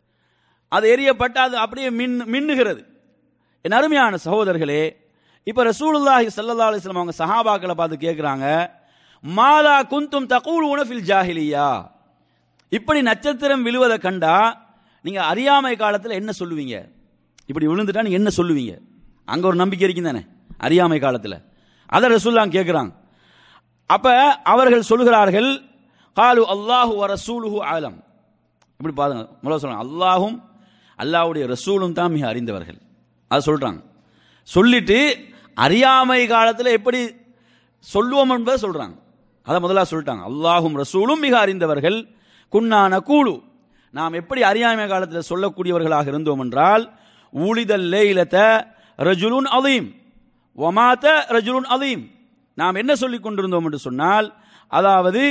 அது எரியப்பட்டு அது அப்படியே மின் மின்னுகிறது என் அருமையான சகோதரர்களே இப்ப ரசூலுல்லாஹி ஸல்லல்லாஹு அலைஹி வஸல்லம் அவங்க சஹாபாக்களை பார்த்து கேட்குறாங்க மாதா குந்தும் தகூல் உனஃபில் ஜாஹிலியா இப்படி நட்சத்திரம் விழுவதை கண்டா நீங்க அறியாமை காலத்துல என்ன சொல்லுவீங்க இப்படி விழுந்துட்டா நீங்க என்ன சொல்லுவீங்க அங்க ஒரு நம்பிக்கை இருக்கும் தானே அறியாமை காலத்துல அதை ரசூல்லாம் கேட்குறாங்க அப்ப அவர்கள் சொல்கிறார்கள் காலு அல்லாஹு வ ரசூலுஹு ஆலம் இப்படி பாருங்க முதல்ல சொல்றாங்க அல்லாஹும் அல்லாஹ்வுடைய ரசூலும் தான் மிக அறிந்தவர்கள் அதை சொல்றாங்க சொல்லிட்டு அறியாமை காலத்தில் எப்படி சொல்லுவோம் என்பதை சொல்றாங்க அதை முதல்ல சொல்லிட்டாங்க அல்லாஹும் ரசூலும் மிக அறிந்தவர்கள் குன்னான கூலு நாம் எப்படி அறியாமை காலத்தில் சொல்லக்கூடியவர்களாக இருந்தோம் என்றால் ஊழிதல் லேயிலத்த ரஜுலுன் அதீம் ஒமாத்த ரஜுலுன் அதீம் நாம் என்ன சொல்லிக் கொண்டிருந்தோம் என்று சொன்னால் அதாவது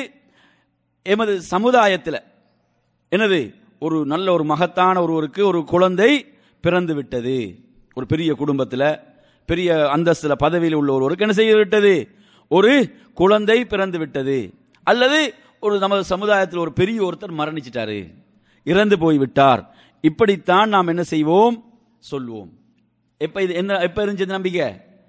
எமது சமுதாயத்தில் என்னது ஒரு நல்ல ஒரு மகத்தான ஒருவருக்கு ஒரு குழந்தை பிறந்து விட்டது ஒரு பெரிய குடும்பத்தில் பெரிய அந்தஸ்துல பதவியில் உள்ள ஒருவருக்கு என்ன செய்து விட்டது ஒரு குழந்தை பிறந்து விட்டது அல்லது ஒரு நமது சமுதாயத்தில் ஒரு பெரிய ஒருத்தர் மரணிச்சிட்டாரு இறந்து போய் விட்டார் இப்படித்தான் நாம் என்ன செய்வோம் சொல்லுவோம் எப்ப இது என்ன எப்ப இருந்துச்சு நம்பிக்கை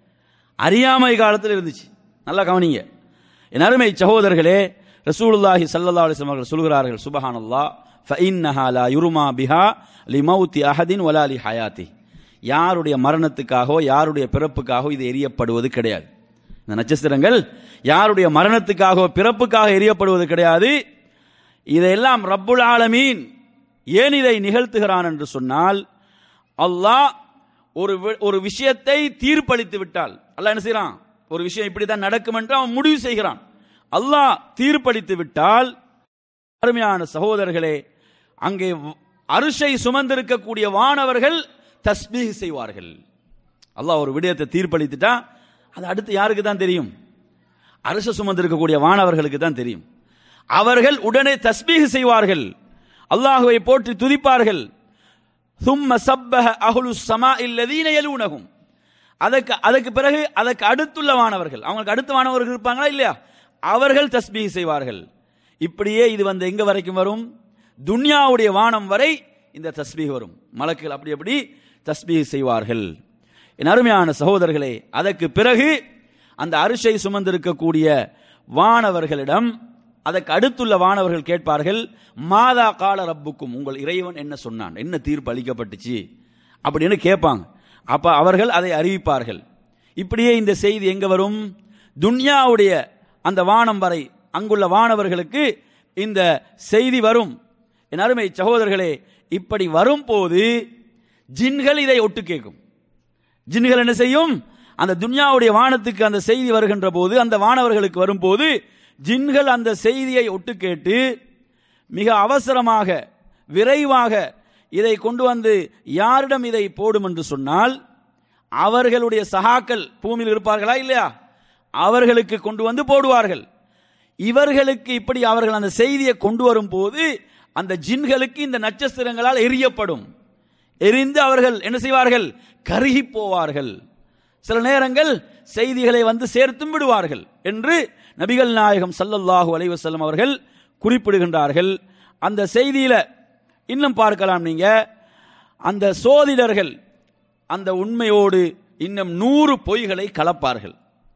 அறியாமை காலத்தில் இருந்துச்சு நல்லா கவனிங்க என் அருமை சகோதரர்களே ரசூலுல்லாஹி ஸல்லல்லாஹு அலைஹி வஸல்லம் அவர்கள் சொல்கிறார்கள் சுபஹானல்லாஹ் ஃபஇன்னஹா லா யுருமா பிஹா லிமௌத்தி அஹதின் வலா லி ஹயாத்தி யாருடைய மரணத்துக்காகவோ யாருடைய பிறப்புக்காகவோ இது எரியப்படுவது கிடையாது இந்த நட்சத்திரங்கள் யாருடைய மரணத்துக்காகவோ பிறப்புக்காக எரியப்படுவது கிடையாது இதையெல்லாம் ரப்புல் ஆலமீன் ஏன் இதை நிகழ்த்துகிறான் என்று சொன்னால் அல்லாஹ் ஒரு வி- ஒரு விஷயத்தை தீர்ப்பளித்து விட்டால் அல்லாஹ் என்ன செய்றான் ஒரு விஷயம் இப்படி தான் நடக்கும் என்று அவன் முடிவு செய்கிறான் அல்லாஹ் தீர்ப்பளித்து விட்டால் அருமையான சகோதரர்களே அங்கே அரிசை சுமந்திருக்கக்கூடிய வானவர்கள் தஸ்பீஹ் செய்வார்கள் அல்லாஹ் ஒரு விடயத்தை தீர்ப்பளித்துட்டா அது அடுத்து யாருக்கு தான் தெரியும் அரசு சுமந்திருக்கக்கூடிய வானவர்களுக்கு தான் தெரியும் அவர்கள் உடனே தஸ்பீஹ் செய்வார்கள் அல்லாஹுவை போற்றி துதிப்பார்கள் சும்ம சப்பஹ அஹ்லு ஸமா இல்லதீன யலூனஹும் அதற்கு அதற்கு பிறகு அதற்கு அடுத்துள்ள வானவர்கள் அவங்களுக்கு அடுத்த வானவர்கள் இருப்பாங்களா இல்லையா அவர்கள் தஸ்பீஹ் செய்வார்கள் இப்படியே இது வந்து எங்க வரைக்கும் வரும் துன்யாவுடைய வானம் வரை இந்த தஸ்பீஹ் வரும் மலக்குகள் அப்படி அப்படி தஸ்பீஹ் செய்வார்கள் என் அருமையான சகோதரர்களே அதற்கு பிறகு அந்த அரிசை சுமந்திருக்கக்கூடிய வானவர்களிடம் அதற்கு அடுத்துள்ள வானவர்கள் கேட்பார்கள் மாதா கால ரப்புக்கும் உங்கள் இறைவன் என்ன சொன்னான் என்ன தீர்ப்பு அளிக்கப்பட்டுச்சு அப்படின்னு கேட்பாங்க அப்ப அவர்கள் அதை அறிவிப்பார்கள் இப்படியே இந்த செய்தி எங்க வரும் துன்யாவுடைய அந்த வானம் வரை அங்குள்ள வானவர்களுக்கு இந்த செய்தி வரும் என் அருமை சகோதரர்களே இப்படி வரும்போது ஜின்கள் இதை ஒட்டு கேட்கும் ஜின்கள் என்ன செய்யும் அந்த துன்யாவுடைய வானத்துக்கு அந்த செய்தி வருகின்ற போது அந்த வானவர்களுக்கு வரும்போது ஜின்கள் அந்த செய்தியை ஒட்டு கேட்டு மிக அவசரமாக விரைவாக இதை கொண்டு வந்து யாரிடம் இதை போடும் என்று சொன்னால் அவர்களுடைய சகாக்கள் பூமியில் இருப்பார்களா இல்லையா அவர்களுக்கு கொண்டு வந்து போடுவார்கள் இவர்களுக்கு இப்படி அவர்கள் அந்த செய்தியை கொண்டு வரும் போது அந்த ஜின்களுக்கு இந்த நட்சத்திரங்களால் எரியப்படும் எரிந்து அவர்கள் என்ன செய்வார்கள் கருகி போவார்கள் சில நேரங்கள் செய்திகளை வந்து சேர்த்தும் விடுவார்கள் என்று நபிகள் நாயகம் சல்லல்லாஹு அலைஹி வஸல்லம் அவர்கள் குறிப்பிடுகின்றார்கள் அந்த செய்தியில இன்னும் பார்க்கலாம் நீங்க அந்த சோதிடர்கள் அந்த உண்மையோடு இன்னும் நூறு பொய்களை கலப்பார்கள்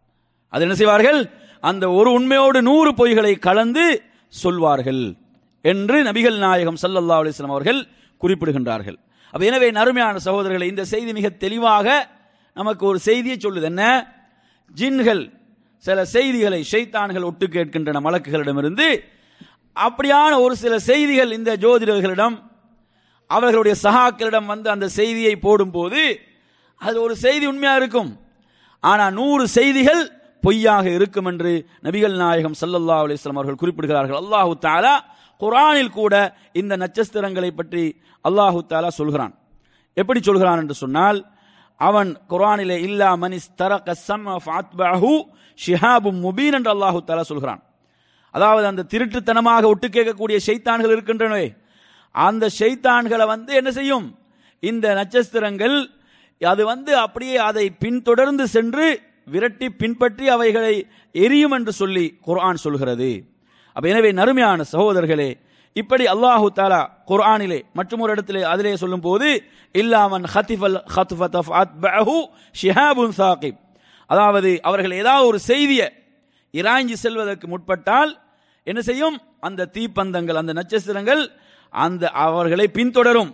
அது என்ன செய்வார்கள் அந்த ஒரு உண்மையோடு நூறு பொய்களை கலந்து சொல்வார்கள் என்று நபிகள் நாயகம் சல்லல்லா அலிஸ்லாம் அவர்கள் குறிப்பிடுகின்றார்கள் அப்ப எனவே நறுமையான சகோதரர்களை இந்த செய்தி மிக தெளிவாக நமக்கு ஒரு செய்தியை சொல்லுது என்ன ஜின்கள் சில செய்திகளை ஷைத்தான்கள் ஒட்டு கேட்கின்றன மலக்குகளிடமிருந்து அப்படியான ஒரு சில செய்திகள் இந்த ஜோதிடர்களிடம் அவர்களுடைய சகாக்களிடம் வந்து அந்த செய்தியை போடும்போது அது ஒரு செய்தி உண்மையா இருக்கும் ஆனா நூறு செய்திகள் பொய்யாக இருக்கும் என்று நபிகள் நாயகம் சல்லல்லா அலிஸ்லாம் அவர்கள் குறிப்பிடுகிறார்கள் அல்லாஹு தாலா குரானில் கூட இந்த நட்சத்திரங்களை பற்றி அல்லாஹு தாலா சொல்கிறான் எப்படி சொல்கிறான் என்று சொன்னால் அவன் குரானிலே இல்லா மனிஸ் தரக சம்ம ஃபாத்பஹு ஷிஹாபும் முபீன் என்று அல்லாஹு தாலா சொல்கிறான் அதாவது அந்த திருட்டுத்தனமாக ஒட்டு கேட்கக்கூடிய ஷைத்தான்கள் இருக்கின்றனவே அந்த ஷைத்தான்களை வந்து என்ன செய்யும் இந்த நட்சத்திரங்கள் அது வந்து அப்படியே அதை பின்தொடர்ந்து சென்று விரட்டி பின்பற்றி அவைகளை எரியும் என்று சொல்லி குர்ஆன் சொல்கிறது அப்ப எனவே நறுமையான சகோதரர்களே இப்படி அல்லாஹு தாலா குர்ஆனிலே மற்றும் ஒரு இடத்திலே அதிலே சொல்லும் போது இல்லாமன் ஹத்திஃபல் ஹத்ஃபத் அத்பஹு ஷிஹாபுன் சாகிப் அதாவது அவர்கள் ஏதாவது ஒரு செய்தியை இராஞ்சி செல்வதற்கு முற்பட்டால் என்ன செய்யும் அந்த தீப்பந்தங்கள் அந்த நட்சத்திரங்கள் அந்த அவர்களை பின்தொடரும்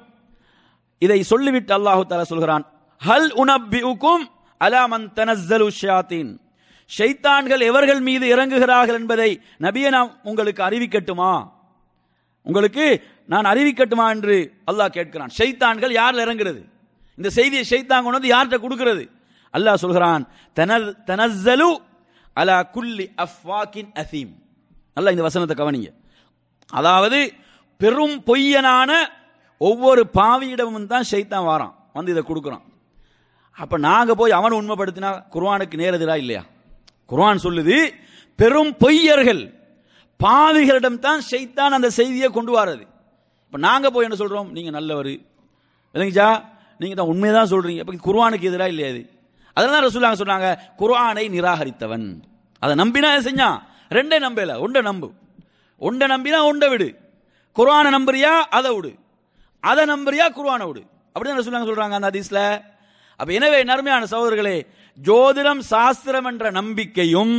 இதை சொல்லிவிட்டு அல்லாஹு தாலா சொல்கிறான் ஹல் உனப்பிஉக்கும் அலாமன் தனஸ்ஸலு ஷயாத்தீன் ஷைத்தான்கள் எவர்கள் மீது இறங்குகிறார்கள் என்பதை நபியை நாம் உங்களுக்கு அறிவிக்கட்டுமா உங்களுக்கு நான் அறிவிக்கட்டுமா என்று அல்லாஹ் கேட்கிறான் ஷைத்தான்கள் யாரில் இறங்குறது இந்த செய்தியை ஷைத்தான் கொண்டு வந்து யார்கிட்ட கொடுக்கிறது அல்லாஹ் சொல்கிறான் தனல் தனஸ்ஸலு அலா குல்லி அஃப்வாக்கின் அசீம் நல்லா இந்த வசனத்தை கவனிங்க அதாவது பெரும் பொய்யனான ஒவ்வொரு பாவியிடமும் தான் ஷைத்தான் வாரான் வந்து இதை கொடுக்குறான் அப்ப நாங்க போய் அவனை உண்மைப்படுத்தினா குர்ஆனுக்கு நேரெதிரா இல்லையா குர்ஆன் சொல்லுது பெரும் பொய்யர்கள் பாவிகளிடம் தான் ஷைத்தான் அந்த செய்தியை கொண்டு வர்றது இப்ப நாங்க போய் என்ன சொல்றோம் நீங்க நல்லவர் இல்லைங்கச்சா நீங்க தான் உண்மையதான் சொல்றீங்க அப்ப குர்ஆனுக்கு எதிரா இல்லையா இது அதனால ரசூலுல்லாஹ் சொன்னாங்க குர்ஆனை நிராகரித்தவன் அதை நம்பினா என்ன செஞ்சான் ரெண்டே நம்பல ஒன்றை நம்பு ஒன்றை நம்பினா ஒன்றை விடு குர்ஆனை நம்புறியா அதை விடு அதை நம்புறியா குர்ஆனை விடு அப்படின்னு ரசூலுல்லாஹ் சொல்றாங்க அந்த ஹதீஸ்ல அப்ப எனவே நர்மையான சகோதரர்களே ஜோதிடம் சாஸ்திரம் என்ற நம்பிக்கையும்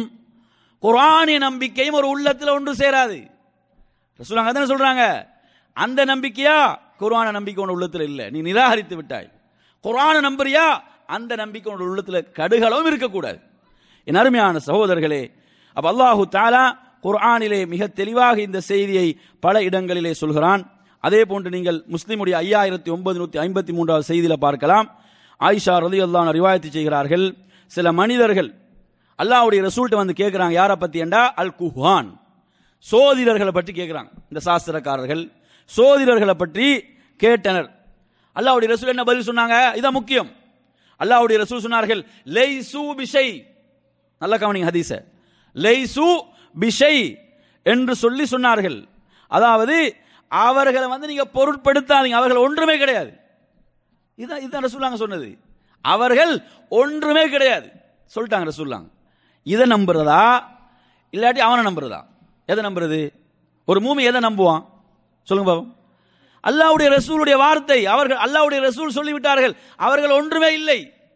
குரானிய நம்பிக்கையும் ஒரு உள்ளத்தில் ஒன்று சேராது ரசூலுல்லாஹ் அதானே சொல்றாங்க அந்த நம்பிக்கையா குர்ஆன நம்பிக்கை உன் உள்ளத்தில் இல்லை நீ நிராகரித்து விட்டாய் குர்ஆனை நம்புறியா அந்த நம்பிக்கை உன் உள்ளத்தில் கடுகளவும் இருக்கக்கூடாது என் அருமையான சகோதரர்களே அப்ப அல்லாஹு தாலா குர்ஆனிலே மிக தெளிவாக இந்த செய்தியை பல இடங்களிலே சொல்கிறான் அதே போன்று நீங்கள் முஸ்லிமுடைய ஐயாயிரத்தி ஒன்பது நூத்தி ஐம்பத்தி மூன்றாவது செய்தியில பார்க்கலாம் ஆயிஷா ரலி அல்லாஹ் ரிவாயத்து செய்கிறார்கள் சில மனிதர்கள் அல்லாஹ்வுடைய ரசூல்ட்ட வந்து கேட்கிறாங்க யாரை பத்தி என்றா அல் குஹான் சோதிடர்களை பற்றி கேட்கிறாங்க இந்த சாஸ்திரக்காரர்கள் சோதிடர்களை பற்றி கேட்டனர் அல்லாஹ்வுடைய ரசூல் என்ன பதில் சொன்னாங்க இதான் முக்கியம் அல்லாஹ்வுடைய ரசூல் சொன்னார்கள் லைசு பிஷை நல்ல கவனிங்க ஹதீஸ லைசு பிஷை என்று சொல்லி சொன்னார்கள் அதாவது அவர்களை வந்து நீங்க பொருட்படுத்தாதீங்க அவர்கள் ஒன்றுமே கிடையாது இதான் இதுதான் ரசூல்லாங்க சொன்னது அவர்கள் ஒன்றுமே கிடையாது சொல்லிட்டாங்க ரசூல்லாங்க இதை நம்புறதா இல்லாட்டி அவனை நம்புறதா எதை நம்புறது ஒரு மூமி எதை நம்புவான் சொல்லுங்க பாப்போம் அல்லாஹ்வுடைய ரசூலுடைய வார்த்தை அவர்கள் அல்லாஹ்வுடைய ரசூல் சொல்லிவிட்டார்கள் அவர்கள் ஒன்றுமே இல்லை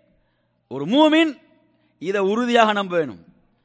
ஒரு மூமின் இதை உறுதியாக நம்ப வேணும்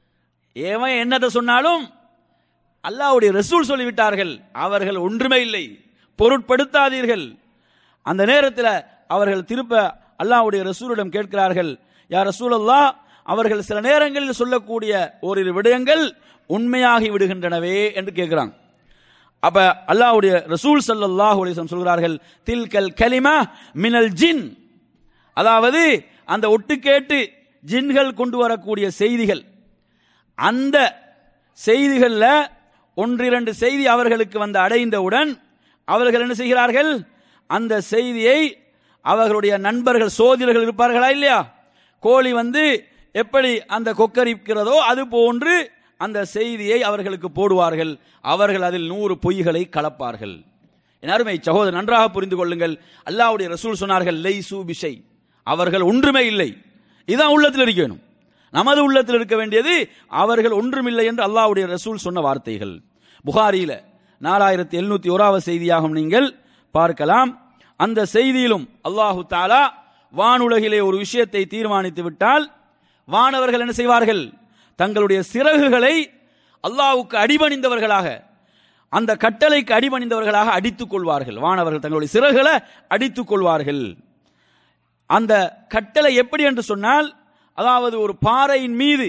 ஏவன் என்னத்தை சொன்னாலும் அல்லாஹ்வுடைய ரசூல் சொல்லிவிட்டார்கள் அவர்கள் ஒன்றுமே இல்லை பொருட்படுத்தாதீர்கள் அந்த நேரத்தில் அவர்கள் திருப்ப அல்லாஹ்வுடைய ரசூலிடம் கேட்கிறார்கள் யார் ரசூலல்லா அவர்கள் சில நேரங்களில் சொல்லக்கூடிய ஓரிரு விடயங்கள் உண்மையாகி விடுகின்றனவே என்று கேட்கிறாங்க அப்ப அல்லாஹ்வுடைய ரசூல் ஸல்லல்லாஹு அலைஹி வஸல்லம் சொல்கிறார்கள் தில்கல் கலிமா மினல் ஜின் அதாவது அந்த ஒட்டு கேட்டு ஜின்கள் கொண்டு வரக்கூடிய செய்திகள் அந்த செய்திகள்ல ஒன்றிரண்டு செய்தி அவர்களுக்கு வந்து அடைந்தவுடன் அவர்கள் என்ன செய்கிறார்கள் அந்த செய்தியை அவர்களுடைய நண்பர்கள் சோதிடர்கள் இருப்பார்களா இல்லையா கோழி வந்து எப்படி அந்த கொக்கரிக்கிறதோ அது போன்று அந்த செய்தியை அவர்களுக்கு போடுவார்கள் அவர்கள் அதில் நூறு பொய்களை கலப்பார்கள் என் அருமை சகோதரர் நன்றாக புரிந்து கொள்ளுங்கள் அல்லாஹ்வுடைய ரசூல் சொன்னார்கள் லைசு பிஷை அவர்கள் ஒன்றுமே இல்லை இதான் உள்ளத்தில் இருக்க வேணும் நமது உள்ளத்தில் இருக்க வேண்டியது அவர்கள் ஒன்றுமில்லை என்று அல்லாஹ்வுடைய ரசூல் சொன்ன வார்த்தைகள் புகாரியில நாலாயிரத்தி எழுநூத்தி ஓராவது செய்தியாகும் நீங்கள் பார்க்கலாம் அந்த செய்தியிலும் அல்லாஹு தாலா வானுலகிலே ஒரு விஷயத்தை தீர்மானித்து விட்டால் வானவர்கள் என்ன செய்வார்கள் தங்களுடைய சிறகுகளை அல்லாஹ்வுக்கு அடிபணிந்தவர்களாக அந்த கட்டளைக்கு அடிபணிந்தவர்களாக அடித்துக் கொள்வார்கள் வானவர்கள் தங்களுடைய சிறகுகளை அடித்துக் கொள்வார்கள் அந்த கட்டளை எப்படி என்று சொன்னால் அதாவது ஒரு பாறையின் மீது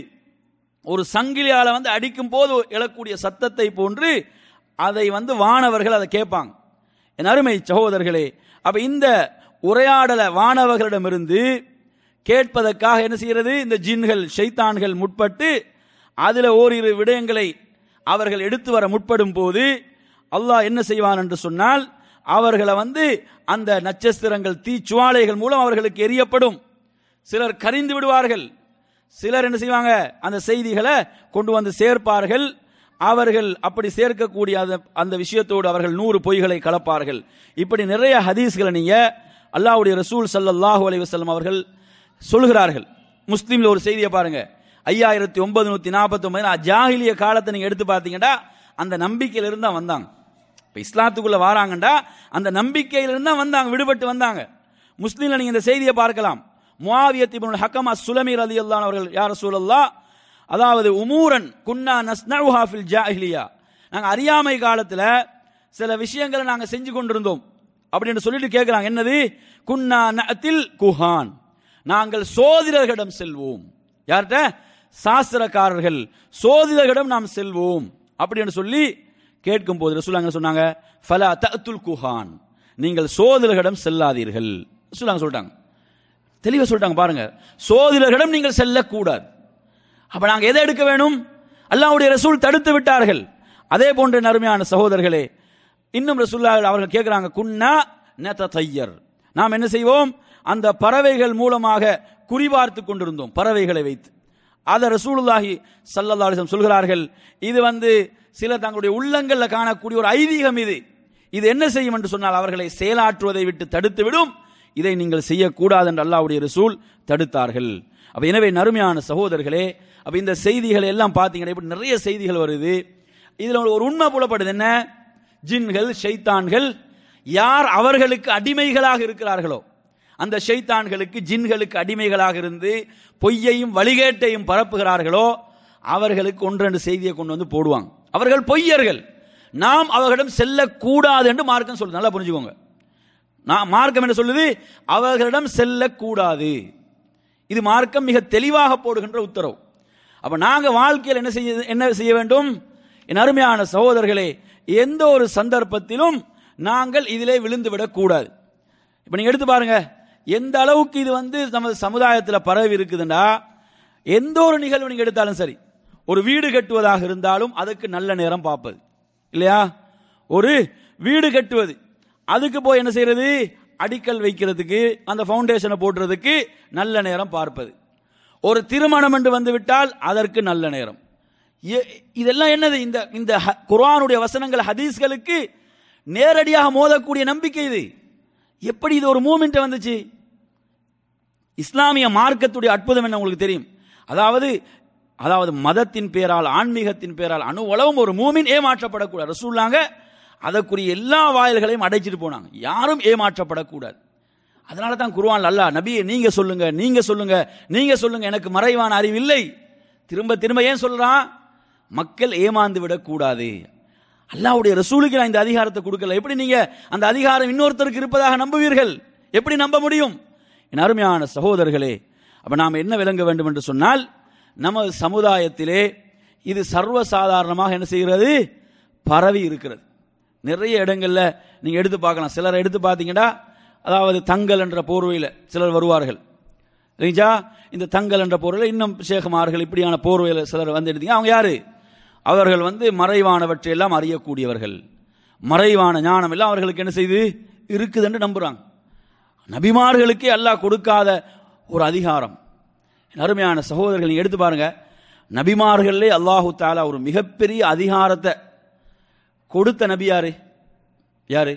ஒரு சங்கிலியால வந்து அடிக்கும் போது எழக்கூடிய சத்தத்தை போன்று அதை வந்து வானவர்கள் அதை கேட்பாங்க என் அருமை சகோதரர்களே அப்ப இந்த உரையாடலை வானவர்களிடமிருந்து கேட்பதற்காக என்ன செய்கிறது இந்த ஜின்கள் ஷைத்தான்கள் முற்பட்டு அதுல ஓரிரு விடயங்களை அவர்கள் எடுத்து வர முற்படும் போது அல்லாஹ் என்ன செய்வான் என்று சொன்னால் அவர்களை வந்து அந்த நட்சத்திரங்கள் தீச்சுவாலைகள் மூலம் அவர்களுக்கு எரியப்படும் சிலர் கரிந்து விடுவார்கள் சிலர் என்ன செய்வாங்க அந்த செய்திகளை கொண்டு வந்து சேர்ப்பார்கள் அவர்கள் அப்படி சேர்க்கக்கூடிய அந்த அந்த விஷயத்தோடு அவர்கள் நூறு பொய்களை கலப்பார்கள் இப்படி நிறைய ஹதீஸ்களை நீங்க அல்லாஹ்வுடைய ரசூல் ஸல்லல்லாஹு அலைஹி வஸல்லம் அவர்கள் சொல்கிறார்கள் முஸ்லீம்ல ஒரு செய்தியை பாருங்க ஐயாயிரத்தி ஒன்பது நூத்தி நாற்பத்தி ஒன்பது ஜாகிலிய காலத்தை நீங்க எடுத்து பார்த்தீங்கன்னா அந்த நம்பிக்கையில இருந்து தான் வந்தாங்க இப்ப இஸ்லாத்துக்குள்ள வாராங்கண்டா அந்த நம்பிக்கையிலிருந்து தான் வந்தாங்க விடுபட்டு வந்தாங்க முஸ்லீம்ல நீங்க இந்த செய்தியை பார்க்கலாம் முஆவியத் இப்னுல் ஹக்கம் அஸ்-சுலமி ரலியல்லாஹு அவர்கள் யா ரசூலல்லாஹ் அதாவது உமூரன் குன்னா நஸ்னஉஹா ஃபில் ஜாஹிலியா நாங்க அறியாமை காலத்துல சில விஷயங்களை நாங்க செஞ்சு கொண்டிருந்தோம் அப்படின்னு சொல்லிட்டு கேட்கிறாங்க என்னது குன்னா நஅத்தில் குஹான் நாங்கள் சோதிடர்களிடம் செல்வோம் யார்கிட்ட சாஸ்திரக்காரர்கள் சோதிடர்களிடம் நாம் செல்வோம் அப்படின்னு சொல்லி கேட்கும் போது ரசூலாங்க சொன்னாங்க ஃபலா தஅத்துல் குஹான் நீங்கள் சோதிடர்களிடம் செல்லாதீர்கள் ரசூலாங்க சொல்லிட்டாங்க தெளிவா சொல்லிட்டாங்க பாருங்க சோதிடர்களிடம் நீங்கள் செல்லக்கூடாது அப்ப நாங்க எதை எடுக்க வேணும் அல்லாஹ்வுடைய ரசூல் தடுத்து விட்டார்கள் அதே போன்ற நறுமையான சகோதரர்களே இன்னும் ரசூல்லா அவர்கள் கேட்கிறாங்க குன்னா நததையர் நாம் என்ன செய்வோம் அந்த பறவைகள் மூலமாக குறிபார்த்து கொண்டிருந்தோம் பறவைகளை வைத்து அதை ரசூலுல்லாஹி ஸல்லல்லாஹு அலைஹி வஸல்லம் சொல்கிறார்கள் இது வந்து சில தங்களுடைய உள்ளங்கள்ல காணக்கூடிய ஒரு ஐதீகம் இது இது என்ன செய்யும் என்று சொன்னால் அவர்களை செயலாற்றுவதை விட்டு தடுத்து விடும் இதை நீங்கள் செய்யக்கூடாது என்று அல்லாஹ்வுடைய ரசூல் தடுத்தார்கள் அப்ப எனவே நறுமையான சகோதரர்களே அப்ப இந்த செய்திகளை எல்லாம் பார்த்தீங்கன்னா இப்படி நிறைய செய்திகள் வருது இதுல ஒரு உண்மை புலப்படுது என்ன ஜின்கள் ஷைத்தான்கள் யார் அவர்களுக்கு அடிமைகளாக இருக்கிறார்களோ அந்த ஷைத்தான்களுக்கு ஜின்களுக்கு அடிமைகளாக இருந்து பொய்யையும் வழிகேட்டையும் பரப்புகிறார்களோ அவர்களுக்கு ஒன்றெண்டு செய்தியை கொண்டு வந்து போடுவாங்க அவர்கள் பொய்யர்கள் நாம் அவர்களிடம் செல்லக்கூடாது என்று மார்க்கம் சொல்லுது நல்லா புரிஞ்சுக்கோங்க நான் மார்க்கம் என்ன சொல்லுது அவர்களிடம் செல்லக்கூடாது இது மார்க்கம் மிக தெளிவாக போடுகின்ற உத்தரவு அப்ப நாங்க வாழ்க்கையில் என்ன செய்ய என்ன செய்ய வேண்டும் என் அருமையான சகோதரர்களே எந்த ஒரு சந்தர்ப்பத்திலும் நாங்கள் இதிலே விழுந்து விடக்கூடாது இப்ப நீங்க எடுத்து பாருங்க எந்த அளவுக்கு இது வந்து நமது சமுதாயத்தில் பரவி இருக்குதுண்டா எந்த ஒரு நிகழ்வு நீங்க எடுத்தாலும் சரி ஒரு வீடு கட்டுவதாக இருந்தாலும் அதுக்கு நல்ல நேரம் பார்ப்பது இல்லையா ஒரு வீடு கட்டுவது அதுக்கு போய் என்ன செய்யறது அடிக்கல் வைக்கிறதுக்கு அந்த ஃபவுண்டேஷனை போடுறதுக்கு நல்ல நேரம் பார்ப்பது ஒரு திருமணம் என்று வந்து விட்டால் அதற்கு நல்ல நேரம் எ- இதெல்லாம் என்னது இந்த இந்த ஹ- குர்ஆனுடைய வசனங்கள் ஹதீஸ்களுக்கு நேரடியாக மோதக்கூடிய நம்பிக்கை இது எப்படி இது ஒரு மூமெண்ட் வந்துச்சு இஸ்லாமிய மார்க்கத்துடைய அற்புதம் என்ன உங்களுக்கு தெரியும் அதாவது அதாவது மதத்தின் பேரால் ஆன்மீகத்தின் பேரால் அணு உலகம் ஒரு மூமின் ஏமாற்றப்படக்கூடாது ரசூல்லாங்க அதற்குரிய எல்லா வாயில்களையும் அடைச்சிட்டு போனாங்க யாரும் ஏமாற்றப்படக்கூடாது அதனால தான் குர்ஆன் அல்லாஹ் நபியே நீங்க சொல்லுங்க நீங்க சொல்லுங்க நீங்க சொல்லுங்க எனக்கு மறைவான அறிவு இல்லை திரும்ப திரும்ப ஏன் சொல்றான் மக்கள் ஏமாந்து விடக்கூடாது அல்லாஹ்வுடைய ரசூலுக்கு நான் இந்த அதிகாரத்தை கொடுக்கல எப்படி நீங்க அந்த அதிகாரம் இன்னொருத்தருக்கு இருப்பதாக நம்புவீர்கள் எப்படி நம்ப முடியும் என் அருமையான சகோதரர்களே அப்ப நாம் என்ன விளங்க வேண்டும் என்று சொன்னால் நமது சமுதாயத்திலே இது சர்வசாதாரணமாக என்ன செய்கிறது பரவி இருக்கிறது நிறைய இடங்கள்ல நீங்க எடுத்து பார்க்கலாம் சிலரை எடுத்து பார்த்தீங்கன்னா அதாவது தங்கல் என்ற போர்வையில் சிலர் வருவார்கள் சரிங்களா இந்த தங்கல் என்ற போர்வையில் இன்னும் சேகமார்கள் இப்படியான போர்வையில் சிலர் வந்து எடுத்தீங்க அவங்க யாரு அவர்கள் வந்து மறைவானவற்றை எல்லாம் அறியக்கூடியவர்கள் மறைவான ஞானம் எல்லாம் அவர்களுக்கு என்ன செய்து இருக்குது என்று நம்புறாங்க நபிமார்களுக்கே அல்லாஹ் கொடுக்காத ஒரு அதிகாரம் என் அருமையான சகோதரர்கள் நீங்க எடுத்து பாருங்க நபிமார்களே அல்லாஹு தாலா ஒரு மிகப்பெரிய அதிகாரத்தை கொடுத்த நபி யாரு யாரு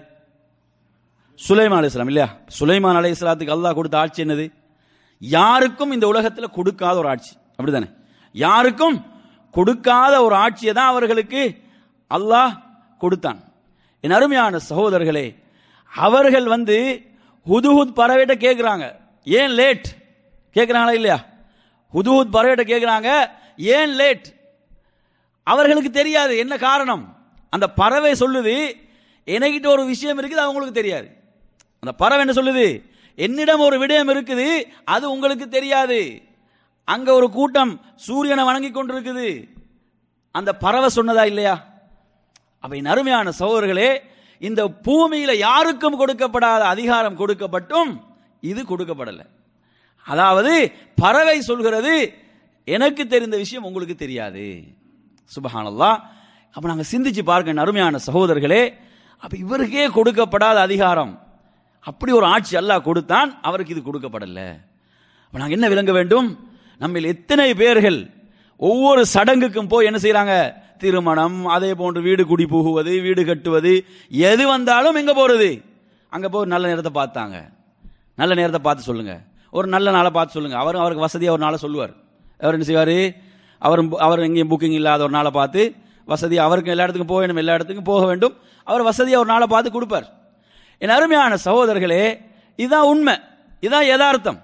சுலைமான் அலைஹிஸ்ஸலாம் இல்லையா சுலைமான் அலைஹிஸ்ஸலாத்துக்கு அல்லாஹ் கொடுத்த ஆட்சி என்னது யாருக்கும் இந்த உலகத்தில் கொடுக்காத ஒரு ஆட்சி அப்படிதானே யாருக்கும் கொடுக்காத ஒரு ஆட்சியை தான் அவர்களுக்கு அல்லாஹ் கொடுத்தான் என் அருமையான சகோதரர்களே அவர்கள் வந்து ஹுதுஹுத் பறவைட்ட கேட்குறாங்க ஏன் லேட் கேட்குறாங்களா இல்லையா ஹுதுஹுத் பறவைட்ட கேட்குறாங்க ஏன் லேட் அவர்களுக்கு தெரியாது என்ன காரணம் அந்த பறவை சொல்லுது என்கிட்ட ஒரு விஷயம் இருக்குது அவங்களுக்கு தெரியாது அந்த பறவை என்ன சொல்லுது என்னிடம் ஒரு விடயம் இருக்குது அது உங்களுக்கு தெரியாது அங்க ஒரு கூட்டம் சூரியனை வணங்கி கொண்டிருக்குது அந்த பறவை சொன்னதா இல்லையா அவை அருமையான சகோதரர்களே இந்த பூமியில யாருக்கும் கொடுக்கப்படாத அதிகாரம் கொடுக்கப்பட்டும் இது கொடுக்கப்படலை அதாவது பறவை சொல்கிறது எனக்கு தெரிந்த விஷயம் உங்களுக்கு தெரியாது சுபஹானல்லாஹ் அப்ப நாங்க சிந்திச்சு பார்க்க அருமையான சகோதரர்களே அப்ப இவருக்கே கொடுக்கப்படாத அதிகாரம் அப்படி ஒரு ஆட்சி அல்லாஹ் கொடுத்தான் அவருக்கு இது கொடுக்கப்படல அப்ப நாங்க என்ன விளங்க வேண்டும் நம்மில் எத்தனை பேர்கள் ஒவ்வொரு சடங்குக்கும் போய் என்ன செய்றாங்க திருமணம் அதே போன்று வீடு குடி புகுவது வீடு கட்டுவது எது வந்தாலும் எங்க போறது அங்க போய் நல்ல நேரத்தை பார்த்தாங்க நல்ல நேரத்தை பார்த்து சொல்லுங்க ஒரு நல்ல நாளை பார்த்து சொல்லுங்க அவர் அவருக்கு வசதியாக ஒரு நாளை சொல்லுவார் அவர் என்ன செய்வார் அவர் அவர் எங்கேயும் புக்கிங் இல்லாத ஒரு நாளை பார்த்து வசதி அவருக்கு எல்லா இடத்துக்கும் போக வேண்டும் எல்லா இடத்துக்கும் போக வேண்டும் அவர் வசதியாக ஒரு நாளை பார்த்து கொடுப்பார் என் அருமையான சகோதரர்களே இதுதான் உண்மை இதுதான் யதார்த்தம்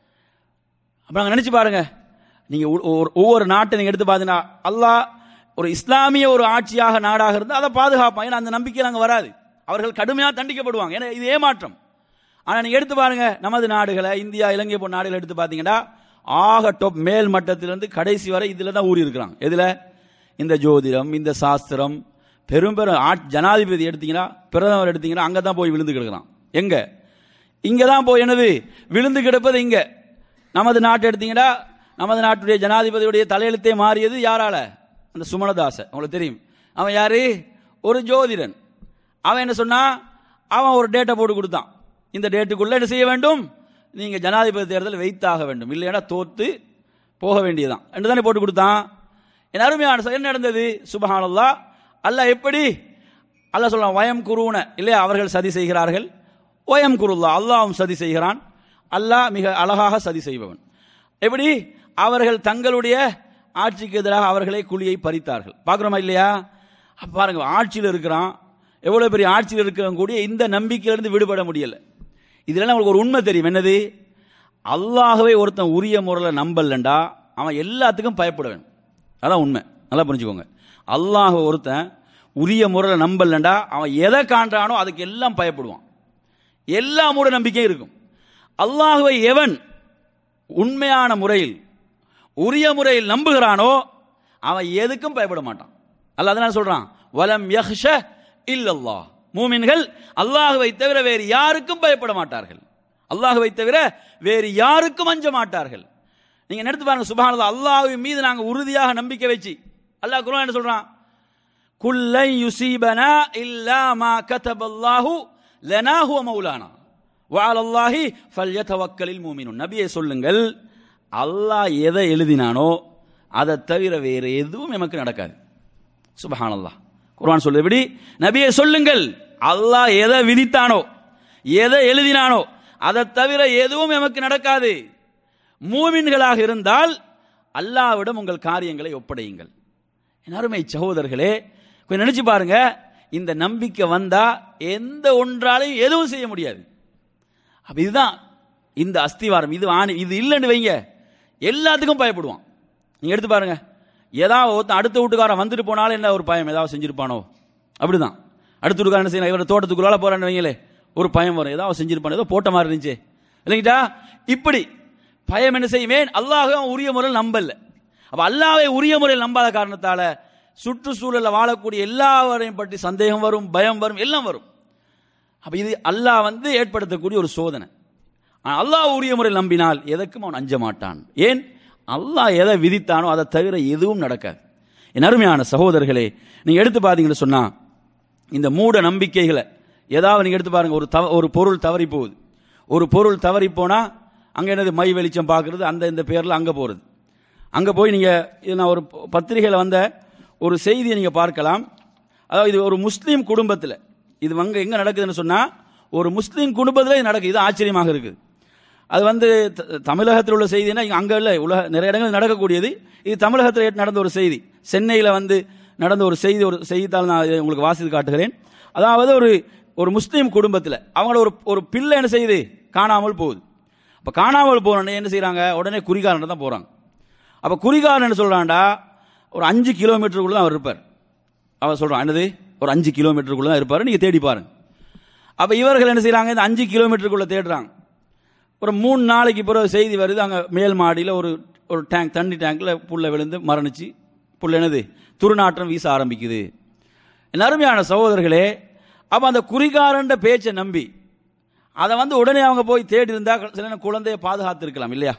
அப்ப நாங்க நினைச்சு பாருங்க நீங்க ஒ- ஒ- ஒவ்வொரு நாட்டை நீங்க எடுத்து பார்த்தீங்கன்னா அல்லாஹ் ஒரு இஸ்லாமிய ஒரு ஆட்சியாக நாடாக இருந்தால் அதை பாதுகாப்பான் ஏன்னா அந்த நம்பிக்கை அங்கே வராது அவர்கள் கடுமையாக தண்டிக்கப்படுவாங்க ஏன்னா இது ஏமாற்றம் ஆனா நீங்க எடுத்து பாருங்க நமது நாடுகளை இந்தியா இலங்கை போன்ற நாடுகளை எடுத்து பார்த்தீங்கன்னா ஆக டாப் மேல் மட்டத்திலிருந்து கடைசி வரை இதுல தான் ஊறி இருக்கிறாங்க எதுல இந்த ஜோதிடம் இந்த சாஸ்திரம் பெரும் பெரும் ஆட்- ஜனாதிபதி எடுத்தீங்கன்னா பிரதமர் எடுத்தீங்கன்னா அங்கே தான் போய் விழுந்து கிடக்குறான் எங்க இங்க தான் போய் என்னது விழுந்து கிடப்பது இங்க நமது நாட்டை எடுத்தீங்கன்னா நமது நாட்டுடைய ஜனாதிபதியுடைய தலையெழுத்தே மாறியது யாரால அந்த சுமணதாச உங்களுக்கு தெரியும் அவன் யாரு ஒரு ஜோதிடன் அவன் என்ன சொன்னா அவன் ஒரு டேட்டை போட்டு கொடுத்தான் இந்த டேட்டுக்குள்ள என்ன செய்ய வேண்டும் நீங்க ஜனாதிபதி தேர்தல் வைத்தாக வேண்டும் இல்லைன்னா தோத்து போக வேண்டியதான் என்று தானே போட்டு கொடுத்தான் என் அருமையான ச- என்ன நடந்தது சுபஹானல்லாஹ் அல்லாஹ் எப்படி அல்லாஹ் சொல்றான் வயம் குருன இல்லையா அவர்கள் சதி செய்கிறார்கள் வயம் குருல்லா அல்லாஹ்வும் சதி செய்கிறான் அல்லாஹ் மிக அழகாக சதி செய்பவன் எப்படி அவர்கள் தங்களுடைய ஆட்சிக்கு எதிராக அவர்களை குழியை பறித்தார்கள் பார்க்குறோமா இல்லையா அப்ப பாருங்க ஆட்சியில் இருக்கிறான் எவ்வளவு பெரிய ஆட்சியில் இருக்கிறவங்க கூடிய இந்த நம்பிக்கையிலிருந்து விடுபட முடியல இதுல உங்களுக்கு ஒரு உண்மை தெரியும் என்னது அல்லாஹ்வை ஒருத்தன் உரிய முறையில் நம்பலண்டா அவன் எல்லாத்துக்கும் பயப்பட வேணும் அதான் உண்மை நல்லா புரிஞ்சுக்கோங்க அல்லாஹ் ஒருத்தன் உரிய முறையில் நம்பலண்டா அவன் எதை காண்றானோ அதுக்கு எல்லாம் பயப்படுவான் எல்லா மூட நம்பிக்கையும் இருக்கும் அல்லாஹ்வை எவன் உண்மையான முறையில் உரிய முறையில் நம்புகிறானோ அவன் எதுக்கும் பயப்பட மாட்டான் அல்லாஹ் அதனால சொல்றான் வலம் யஹ்ஷ இல்லல்லாஹ் மூமின்கள் அல்லாஹ்வை தவிர வேறு யாருக்கும் பயப்பட மாட்டார்கள் அல்லாஹ்வை தவிர வேறு யாருக்கும் அஞ்ச மாட்டார்கள் நீங்க எடுத்து பாருங்க சுபஹானல்லாஹ் அல்லாஹ்வின் மீது நாங்க உறுதியாக நம்பிக்கை வச்சு அல்லாஹ் குர்ஆன் என்ன சொல்றான் குல்லை யுசீபனா இல்லா மா கதபல்லாஹு லனா ஹுவ மௌலானா வஅலல்லாஹி ஃபல்யதவக்கலில் மூமினுன் நபியே சொல்லுங்கள் அல்லாஹ் எதை எழுதினானோ அதை தவிர வேறு எதுவும் நமக்கு நடக்காது சுபஹானல்லாஹ் குர்ஆன் சொல்லுது எப்படி நபியே சொல்லுங்கள் அல்லாஹ் எதை விதித்தானோ எதை எழுதினானோ அதை தவிர எதுவும் நமக்கு நடக்காது மூமின்களாக இருந்தால் அல்லாஹ்விடம் உங்கள் காரியங்களை ஒப்படையுங்கள் என் அருமை சகோதரர்களே கொஞ்சம் நினைச்சு பாருங்க இந்த நம்பிக்கை வந்தா எந்த ஒன்றாலையும் எதுவும் செய்ய முடியாது அப்ப இதுதான் இந்த அஸ்திவாரம் இது ஆணி இது இல்லைன்னு வைங்க எல்லாத்துக்கும் பயப்படுவான் நீங்க எடுத்து பாருங்க ஏதாவது ஒருத்தன் அடுத்த வீட்டுக்காரன் வந்துட்டு போனாலும் என்ன ஒரு பயம் ஏதாவது செஞ்சிருப்பானோ அப்படிதான் அடுத்த வீட்டுக்காரன் என்ன செய்யணும் இவர தோட்டத்துக்குள்ளால போறான்னு வைங்களே ஒரு பயம் வரும் ஏதாவது செஞ்சிருப்பானோ ஏதோ போட்ட மாதிரி இருந்துச்சு இல்லைங்கிட்டா இப்படி பயம் என்ன செய்யுமே அல்லாஹ் அவன் உரிய முறையில் நம்பல அப்ப அல்லாவை உரிய முறையில் நம்பாத காரணத்தால சுற்றுச்சூழலில் வாழக்கூடிய எல்லாவரையும் பற்றி சந்தேகம் வரும் பயம் வரும் எல்லாம் வரும் அப்ப இது அல்லாஹ் வந்து ஏற்படுத்தக்கூடிய ஒரு சோதனை ஆனா அல்லாஹ் உரிய முறையில் நம்பினால் எதற்கும் அவன் அஞ்ச மாட்டான் ஏன் அல்லாஹ் எதை விதித்தானோ அதை தவிர எதுவும் நடக்காது என் அருமையான சகோதரர்களே நீங்க எடுத்து பார்த்தீங்கன்னு சொன்னா இந்த மூட நம்பிக்கைகளை ஏதாவது நீங்க எடுத்து பாருங்க ஒரு தவ ஒரு பொருள் தவறி போகுது ஒரு பொருள் தவறி போனா அங்க என்னது மை வெளிச்சம் பார்க்கறது அந்த இந்த பேர்ல அங்க போறது அங்க போய் நீங்க இது நான் ஒரு பத்திரிகையில் வந்த ஒரு செய்தியை நீங்க பார்க்கலாம் அதாவது இது ஒரு முஸ்லீம் குடும்பத்தில் இது அங்க எங்க நடக்குதுன்னு சொன்னா ஒரு முஸ்லீம் குடும்பத்தில் இது நடக்குது இது ஆச்சரியமாக இருக்குது அது வந்து த- தமிழகத்தில் உள்ள செய்தினா இங்க அங்க இல்லை உலக நிறைய இடங்கள் நடக்கக்கூடியது இது தமிழகத்தில் நடந்த ஒரு செய்தி சென்னையில் வந்து நடந்த ஒரு செய்தி ஒரு செய்தித்தாள் நான் இதை உங்களுக்கு வாசித்து காட்டுகிறேன் அதாவது ஒரு ஒரு முஸ்லீம் குடும்பத்தில் அவங்களோட ஒரு ஒரு பிள்ளை என்ன செய்யுது காணாமல் போகுது அப்போ காணாமல் போனோடனே என்ன செய்றாங்க உடனே குறிகாரன் தான் போறாங்க அப்போ குறிகாரன் என்ன சொல்றான்டா ஒரு அஞ்சு கிலோமீட்டருக்குள்ள தான் அவர் இருப்பார் அவர் சொல்றான் என்னது ஒரு அஞ்சு கிலோமீட்டருக்குள்ள தான் இருப்பார் நீங்க தேடி பாருங்க அப்ப இவர்கள் என்ன செய்றாங்க இந்த அஞ்சு கிலோமீட்டருக்குள்ள தேடுறாங்க ஒரு மூணு நாளைக்கு பிறகு செய்தி வருது அங்க மேல் மாடியில் ஒரு ஒரு டேங்க் தண்ணி டேங்க்ல புல்ல விழுந்து மரணிச்சு புல்ல என்னது துர்நாற்றம் வீச ஆரம்பிக்குது என் அருமையான சகோதரர்களே அப்ப அந்த குறிகாரன்ற பேச்சை நம்பி அதை வந்து உடனே அவங்க போய் தேடி இருந்தா சில நேரம் குழந்தைய பாதுகாத்து இருக்கலாம் இல்லையா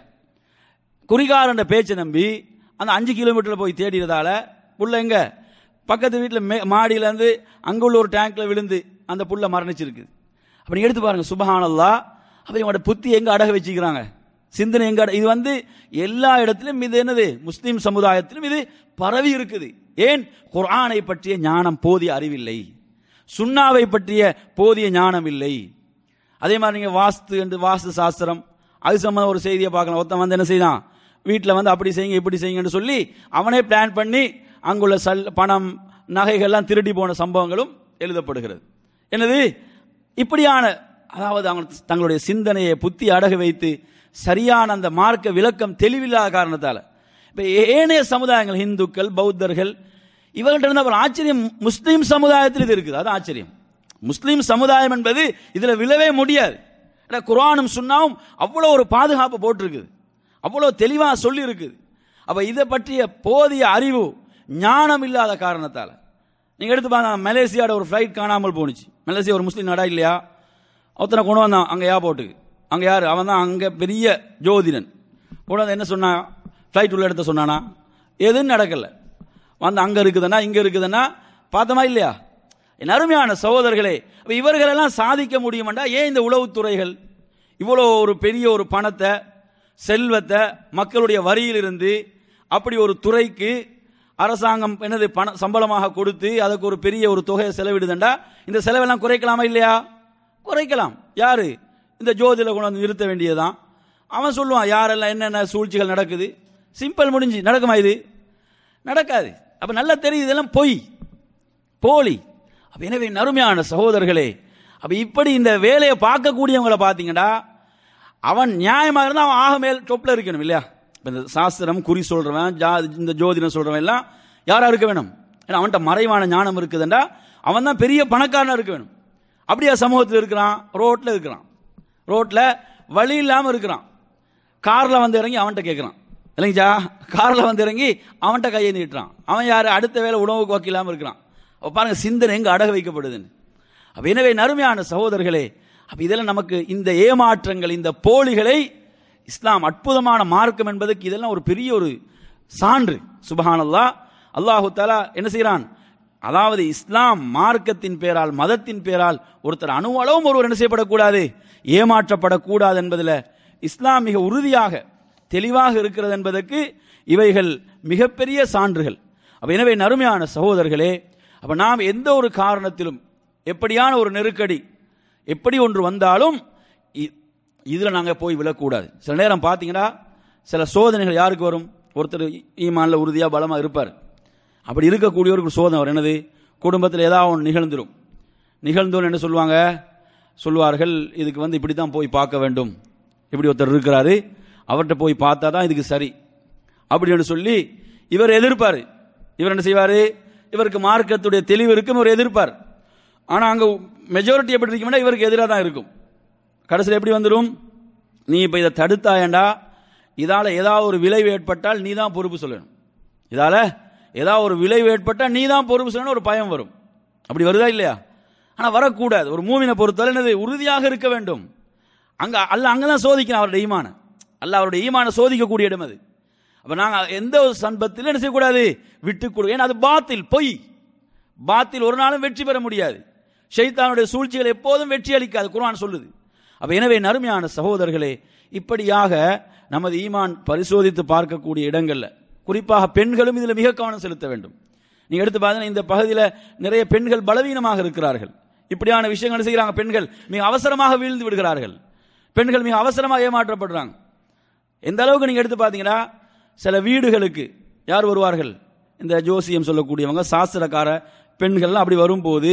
குறிகாரன்ற பேச்சை நம்பி அந்த அஞ்சு கிலோமீட்டர்ல போய் தேடிறதால புள்ள எங்க பக்கத்து வீட்டில் மே மாடியில இருந்து அங்க உள்ள ஒரு டேங்க்ல விழுந்து அந்த புள்ள மரணிச்சிருக்கு அப்ப நீங்க எடுத்து பாருங்க சுபஹானல்லா அப்ப இவங்களோட புத்தி எங்க அடக வச்சுக்கிறாங்க சிந்தனை எங்க அட- இது வந்து எல்லா இடத்திலும் இது என்னது முஸ்லிம் சமுதாயத்திலும் இது பரவி இருக்குது ஏன் குர்ஆனை பற்றிய ஞானம் போதிய அறிவில்லை சுண்ணாவை பற்றிய போதிய ஞானம் இல்லை அதே மாதிரி நீங்க வாஸ்து என்று வாஸ்து சாஸ்திரம் அது சம்பந்தம் ஒரு செய்தியை பார்க்கலாம் ஒருத்தன் வந்து என்ன செய்தான் வீட்டில் வந்து அப்படி செய்யுங்க இப்படி செய்யுங்கன்னு சொல்லி அவனே பிளான் பண்ணி அங்குள்ள சல் பணம் நகைகள்லாம் திருடி போன சம்பவங்களும் எழுதப்படுகிறது என்னது இப்படியான அதாவது அவங்க தங்களுடைய சிந்தனையை புத்தி அடகு வைத்து சரியான அந்த மார்க்க விளக்கம் தெளிவில்லாத காரணத்தால இப்ப ஏனைய சமுதாயங்கள் இந்துக்கள் பௌத்தர்கள் இவர்கள்ட்ட இருந்த ஒரு ஆச்சரியம் முஸ்லீம் சமுதாயத்தில் இது இருக்குது அது ஆச்சரியம் முஸ்லீம் சமுதாயம் என்பது இதுல விழவே முடியாது ஏன்னா குர்ஆனும் சுன்னாவும் அவ்வளோ ஒரு பாதுகாப்பு போட்டிருக்குது அவ்வளோ தெளிவா சொல்லி இருக்குது அப்ப இதை பற்றிய போதிய அறிவு ஞானம் இல்லாத காரணத்தால நீங்க எடுத்து பாருங்க மலேசியாவோட ஒரு ஃப்ளைட் காணாமல் போணுச்சு மலேசியா ஒரு முஸ்லீம் நாடா இல்லையா ஒருத்தனை கொண்டு வந்தான் அங்க ஏர்போர்ட்டுக்கு அங்க யாரு அவன் தான் அங்க பெரிய ஜோதிடன் கொண்டு வந்து என்ன சொன்னான் ஃப்ளைட் உள்ள இடத்த சொன்னானா எதுவும் நடக்கல வந்து அங்க இருக்குதுன்னா இங்க இருக்குதுன்னா பார்த்தோமா இல்லையா என் அருமையான சகோதரர்களே அப்ப இவர்களெல்லாம் சாதிக்க முடியுமாண்டா ஏன் இந்த உளவுத்துறைகள் இவ்வளோ ஒரு பெரிய ஒரு பணத்தை செல்வத்தை மக்களுடைய வரியிலிருந்து அப்படி ஒரு துறைக்கு அரசாங்கம் என்னது பண சம்பளமாக கொடுத்து அதுக்கு ஒரு பெரிய ஒரு தொகையை செலவிடுதுண்டா இந்த செலவெல்லாம் குறைக்கலாமா இல்லையா குறைக்கலாம் யாரு இந்த ஜோதியில கொண்டு வந்து நிறுத்த வேண்டியதுதான் அவன் சொல்லுவான் யாரெல்லாம் என்னென்ன சூழ்ச்சிகள் நடக்குது சிம்பிள் முடிஞ்சு நடக்குமா இது நடக்காது அப்ப நல்லா தெரியுது இதெல்லாம் பொய் போலி அப்ப எனவே நறுமையான சகோதரர்களே அப்ப இப்படி இந்த வேலையை பார்க்கக்கூடியவங்களை பார்த்தீங்கன்னா அவன் நியாயமாக இருந்தால் அவன் ஆக மேல் டொப்ல இருக்கணும் இல்லையா இப்ப இந்த சாஸ்திரம் குறி சொல்றவன் ஜா- இந்த ஜோதிடம் சொல்றவன் எல்லாம் யாரா இருக்க வேணும் ஏன்னா அவன்கிட்ட மறைவான ஞானம் இருக்குதுண்டா அவன் தான் பெரிய பணக்காரனா இருக்க வேணும் அப்படியா சமூகத்தில் இருக்கிறான் ரோட்ல இருக்கிறான் ரோட்ல வழி இல்லாம இருக்கிறான் கார்ல வந்து இறங்கி அவன்கிட்ட கேட்கறான் இல்லைங்கஜா கார்ல வந்து இறங்கி அவன்கிட்ட கையை நீட்டுறான் அவன் யாரு அடுத்த வேலை உணவுக்கு வைக்கலாம இருக்கிறான் அப்ப பாருங்க சிந்தனை எங்க அடக வைக்கப்படுதுன்னு அப்ப எனவே நறுமையான சகோதரர்களே அப்ப இதெல்லாம் நமக்கு இந்த ஏமாற்றங்கள் இந்த போலிகளை இஸ்லாம் அற்புதமான மார்க்கம் என்பதற்கு இதெல்லாம் ஒரு பெரிய ஒரு சான்று சுபஹானல்லாஹ் அல்லாஹு தாலா என்ன செய்கிறான் அதாவது இஸ்லாம் மார்க்கத்தின் பேரால் மதத்தின் பேரால் ஒருத்தர் அணுவளவும் ஒருவர் என்ன செய்யப்படக்கூடாது ஏமாற்றப்படக்கூடாது என்பதில் இஸ்லாம் மிக உறுதியாக தெளிவாக இருக்கிறது என்பதற்கு இவைகள் மிகப்பெரிய சான்றுகள் அப்ப எனவே நறுமையான சகோதரர்களே அப்ப நாம் எந்த ஒரு காரணத்திலும் எப்படியான ஒரு நெருக்கடி எப்படி ஒன்று வந்தாலும் இ- இதுல நாங்க போய் விழக்கூடாது சில நேரம் பார்த்தீங்கன்னா சில சோதனைகள் யாருக்கு வரும் ஒருத்தர் ஈமான்ல உறுதியா பலமா இருப்பார் அப்படி இருக்கக்கூடியவருக்கு சோதனை வரும் என்னது குடும்பத்தில் ஏதாவது ஒன்று நிகழ்ந்துரும் நிகழ்ந்தோன்னு என்ன சொல்லுவாங்க சொல்லுவார்கள் இதுக்கு வந்து இப்படி தான் போய் பார்க்க வேண்டும் இப்படி ஒருத்தர் இருக்கிறாரு அவர்கிட்ட போய் பார்த்தா தான் இதுக்கு சரி அப்படின்னு சொல்லி இவர் எதிர்ப்பார் இவர் என்ன செய்வார் இவருக்கு மார்க்கத்துடைய தெளிவு இருக்கும் இவர் எதிர்ப்பார் ஆனால் அங்கே மெஜாரிட்டி எப்படி இருக்கும்னா இவருக்கு எதிராக தான் இருக்கும் கடைசியில் எப்படி வந்துடும் நீ இப்போ இதை தடுத்தாயண்டா இதால் ஏதாவது ஒரு விளைவு ஏற்பட்டால் நீ தான் பொறுப்பு சொல்லணும் இதால் ஏதாவது ஒரு விளைவு ஏற்பட்டால் நீ தான் பொறுப்பு சொல்லணும் ஒரு பயம் வரும் அப்படி வருதா இல்லையா ஆனால் வரக்கூடாது ஒரு மூமினை பொறுத்தவரை என்னது உறுதியாக இருக்க வேண்டும் அங்க அல்ல அங்கே தான் சோதிக்கணும் அவருடைய ஈமான அல்ல அவருடைய ஈமான சோதிக்கக்கூடிய இடம் அது அப்போ நாங்கள் எந்த ஒரு சந்தர்ப்பத்திலும் என்ன செய்யக்கூடாது விட்டு கொடு ஏன்னா அது பாத்தில் பொய் பாத்தில் ஒரு நாளும் வெற்றி பெற முடியாது ஷைத்தானுடைய சூழ்ச்சிகள் எப்போதும் வெற்றி அளிக்காது குர்ஆன் சொல்லுது அப்ப எனவே நறுமையான சகோதரர்களே இப்படியாக நமது ஈமான் பரிசோதித்து பார்க்கக்கூடிய இடங்கள்ல குறிப்பாக பெண்களும் இதில் மிக கவனம் செலுத்த வேண்டும் நீங்க எடுத்து பார்த்தீங்கன்னா இந்த பகுதியில் நிறைய பெண்கள் பலவீனமாக இருக்கிறார்கள் இப்படியான விஷயங்கள் என்ன செய்கிறாங்க பெண்கள் மிக அவசரமாக வீழ்ந்து விடுகிறார்கள் பெண்கள் மிக அவசரமாக ஏமாற்றப்படுறாங்க எந்த அளவுக்கு நீங்க எடுத்து பார்த்தீங்கன்னா சில வீடுகளுக்கு யார் வருவார்கள் இந்த ஜோசியம் சொல்லக்கூடியவங்க சாஸ்திரக்கார பெண்கள்லாம் அப்படி வரும்போது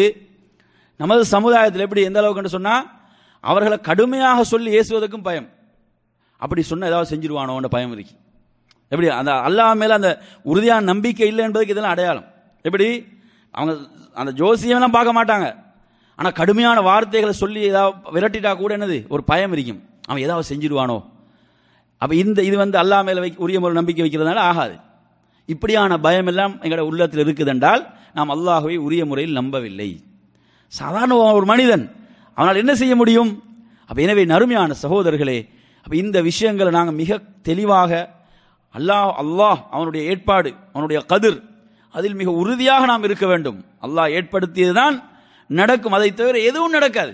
நமது சமுதாயத்தில் எப்படி எந்த அளவுக்கு சொன்னா அவர்களை கடுமையாக சொல்லி ஏசுவதற்கும் பயம் அப்படி சொன்ன ஏதாவது செஞ்சிருவானோன்ற பயம் இருக்கு எப்படி அந்த அல்லாஹ் மேல அந்த உறுதியான நம்பிக்கை இல்லை என்பதுக்கு இதெல்லாம் அடையாளம் எப்படி அவங்க அந்த ஜோசியம்லாம் பார்க்க மாட்டாங்க ஆனா கடுமையான வார்த்தைகளை சொல்லி ஏதாவது விரட்டிட்டா கூட என்னது ஒரு பயம் இருக்கும் அவன் ஏதாவது செஞ்சிருவானோ அப்ப இந்த இது வந்து அல்லாஹ் மேல வைக்க உரிய ஒரு நம்பிக்கை வைக்கிறதுனால ஆகாது இப்படியான பயம் எல்லாம் எங்களோட உள்ளத்தில் இருக்குதென்றால் நாம் அல்லாஹ்வை உரிய முறையில் நம்பவில்லை சாதாரண ஒரு மனிதன் அவனால் என்ன செய்ய முடியும் அப்ப எனவே நறுமையான சகோதரர்களே அப்ப இந்த விஷயங்களை நாங்கள் மிக தெளிவாக அல்லாஹ் அல்லாஹ் அவனுடைய ஏற்பாடு அவனுடைய கதிர் அதில் மிக உறுதியாக நாம் இருக்க வேண்டும் அல்லாஹ் ஏற்படுத்தியதுதான் நடக்கும் அதை தவிர எதுவும் நடக்காது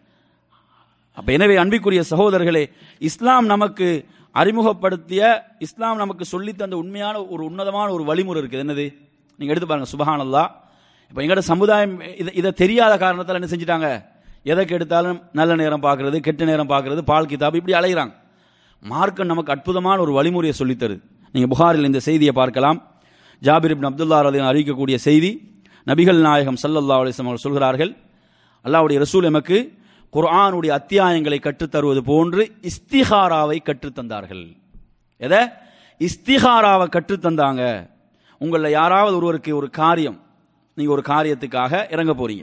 அப்ப எனவே அன்பிற்குரிய சகோதரர்களே இஸ்லாம் நமக்கு அறிமுகப்படுத்திய இஸ்லாம் நமக்கு சொல்லித் தந்த உண்மையான ஒரு உன்னதமான ஒரு வழிமுறை இருக்குது என்னது நீங்க எடுத்து பாருங்க சுபஹான் அல்லாஹ் இப்போ எங்களோட சமுதாயம் இதை இதை தெரியாத காரணத்தால் என்ன செஞ்சிட்டாங்க எதற்கு எடுத்தாலும் நல்ல நேரம் பார்க்கறது கெட்ட நேரம் பார்க்கறது பால் கிதாப் இப்படி அலைகிறாங்க மார்க்கம் நமக்கு அற்புதமான ஒரு வழிமுறையை சொல்லித் தருது நீங்க புகாரில் இந்த செய்தியை பார்க்கலாம் ஜாபிர் இப்னு அப்துல்லா ரலியல்லாஹு அறிவிக்கக்கூடிய செய்தி நபிகள் நாயகம் ஸல்லல்லாஹு அலைஹி வஸல்லம் அவர்கள் சொல்கிறார்கள் அல்லாஹ்வுடைய ரசூல் எமக்கு குர்ஆனுடைய அத்தியாயங்களை கற்றுத்தருவது போன்று இஸ்திஹாராவை கற்றுத்தந்தார்கள் எதை இஸ்திஹாராவை கற்றுத்தந்தாங்க உங்களில் யாராவது ஒருவருக்கு ஒரு காரியம் நீங்க ஒரு காரியத்துக்காக இறங்க போறீங்க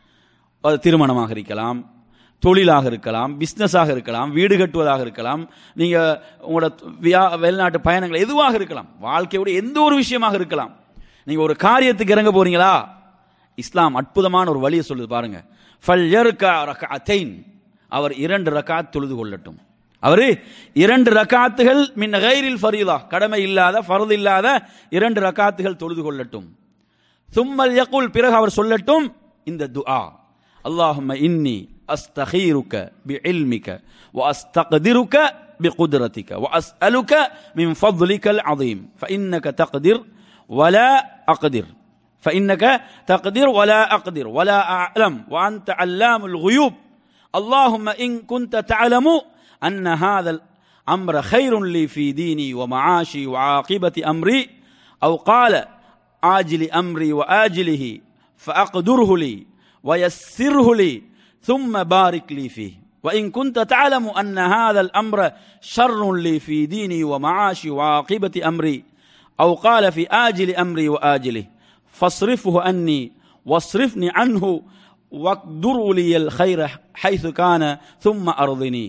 அது திருமணமாக இருக்கலாம் தொழிலாக இருக்கலாம் பிஸ்னஸாக இருக்கலாம் வீடு கட்டுவதாக இருக்கலாம் நீங்க உங்களோட வியா வெளிநாட்டு பயணங்கள் எதுவாக இருக்கலாம் வாழ்க்கையுடைய எந்த ஒரு விஷயமாக இருக்கலாம் நீங்க ஒரு காரியத்துக்கு இறங்க போறீங்களா இஸ்லாம் அற்புதமான ஒரு வழியை சொல்லுது பாருங்க ஃபல் ரகஅத்தைன் அவர் இரண்டு ரக்காத் தொழுது கொள்ளட்டும் அவரு இரண்டு ரக்காத்துகள் மின் கைரில் ஃபரீலா கடமை இல்லாத ஃபர்து இல்லாத இரண்டு ரக்காத்துகள் தொழுது கொள்ளட்டும் சும்மல் யகுல் பிறகு அவர் சொல்லட்டும் இந்த துஆ அல்லாஹும்ம இன்னி அஸ்தகீருக்க பிஇல்மிக وأستقدرك بقدرتك وأسألك من فضلك العظيم فإنك تقدر ولا أقدر فإنك تقدر ولا أقدر ولا أعلم وأنت علام الغيوب اللهم إن كنت تعلم أن هذا الأمر خير لي في ديني ومعاشي وعاقبة أمري أو قال عاجل أمري وآجله فأقدره لي ويسره لي ثم بارك لي فيه وإن كنت تعلم أن هذا الأمر شر لي في ديني ومعاشي وعاقبة أمري أو قال في آجل أمري وآجله فاصرفه عني واصرفني عنه واقدر لي الخير حيث كان ثم أرضني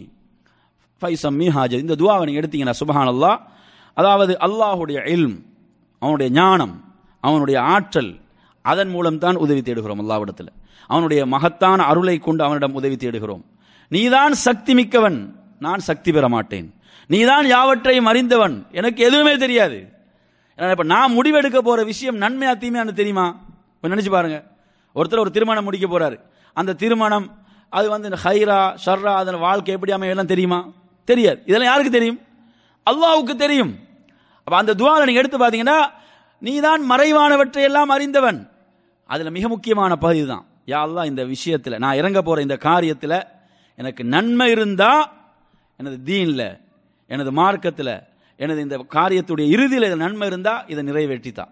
ஃபைசம்மி ஹாஜர் இந்த துவாவை நீங்கள் எடுத்தீங்கன்னா சுபஹான் அல்லாஹ் அதாவது அல்லாஹுடைய இல்ம் அவனுடைய ஞானம் அவனுடைய ஆற்றல் அதன் மூலம் தான் உதவி தேடுகிறோம் அல்லாவிடத்தில் அவனுடைய மகத்தான அருளை கொண்டு அவனிடம் உதவி தேடுகிறோம் நீதான் சக்தி மிக்கவன் நான் சக்தி பெற மாட்டேன் நீதான் யாவற்றையும் அறிந்தவன் எனக்கு எதுவுமே தெரியாது ஏன்னா, இப்ப நான் முடிவெடுக்க போற விஷயம் நன்மையா தீமையானு தெரியுமா இப்ப நினைச்சு பாருங்க ஒருத்தர் ஒரு திருமணம் முடிக்க போறாரு அந்த திருமணம் அது வந்து இந்த ஹைரா ஷர்ரா அதன் வாழ்க்கை எப்படி அமையெல்லாம் தெரியுமா தெரியாது இதெல்லாம் யாருக்கு தெரியும் அல்லாஹ்வுக்கு தெரியும் அப்ப அந்த துவால நீங்க எடுத்து பாத்தீங்கன்னா நீதான் மறைவானவற்றை எல்லாம் அறிந்தவன் அதுல மிக முக்கியமான பகுதி தான் யா அல்லாஹ் இந்த விஷயத்துல நான் இறங்க போற இந்த காரியத்துல எனக்கு நன்மை இருந்தா எனது தீன்ல எனது மார்க்கத்துல எனது இந்த காரியத்துடைய இறுதியில் இது நன்மை இருந்தா இதை நிறைவேற்றித்தான்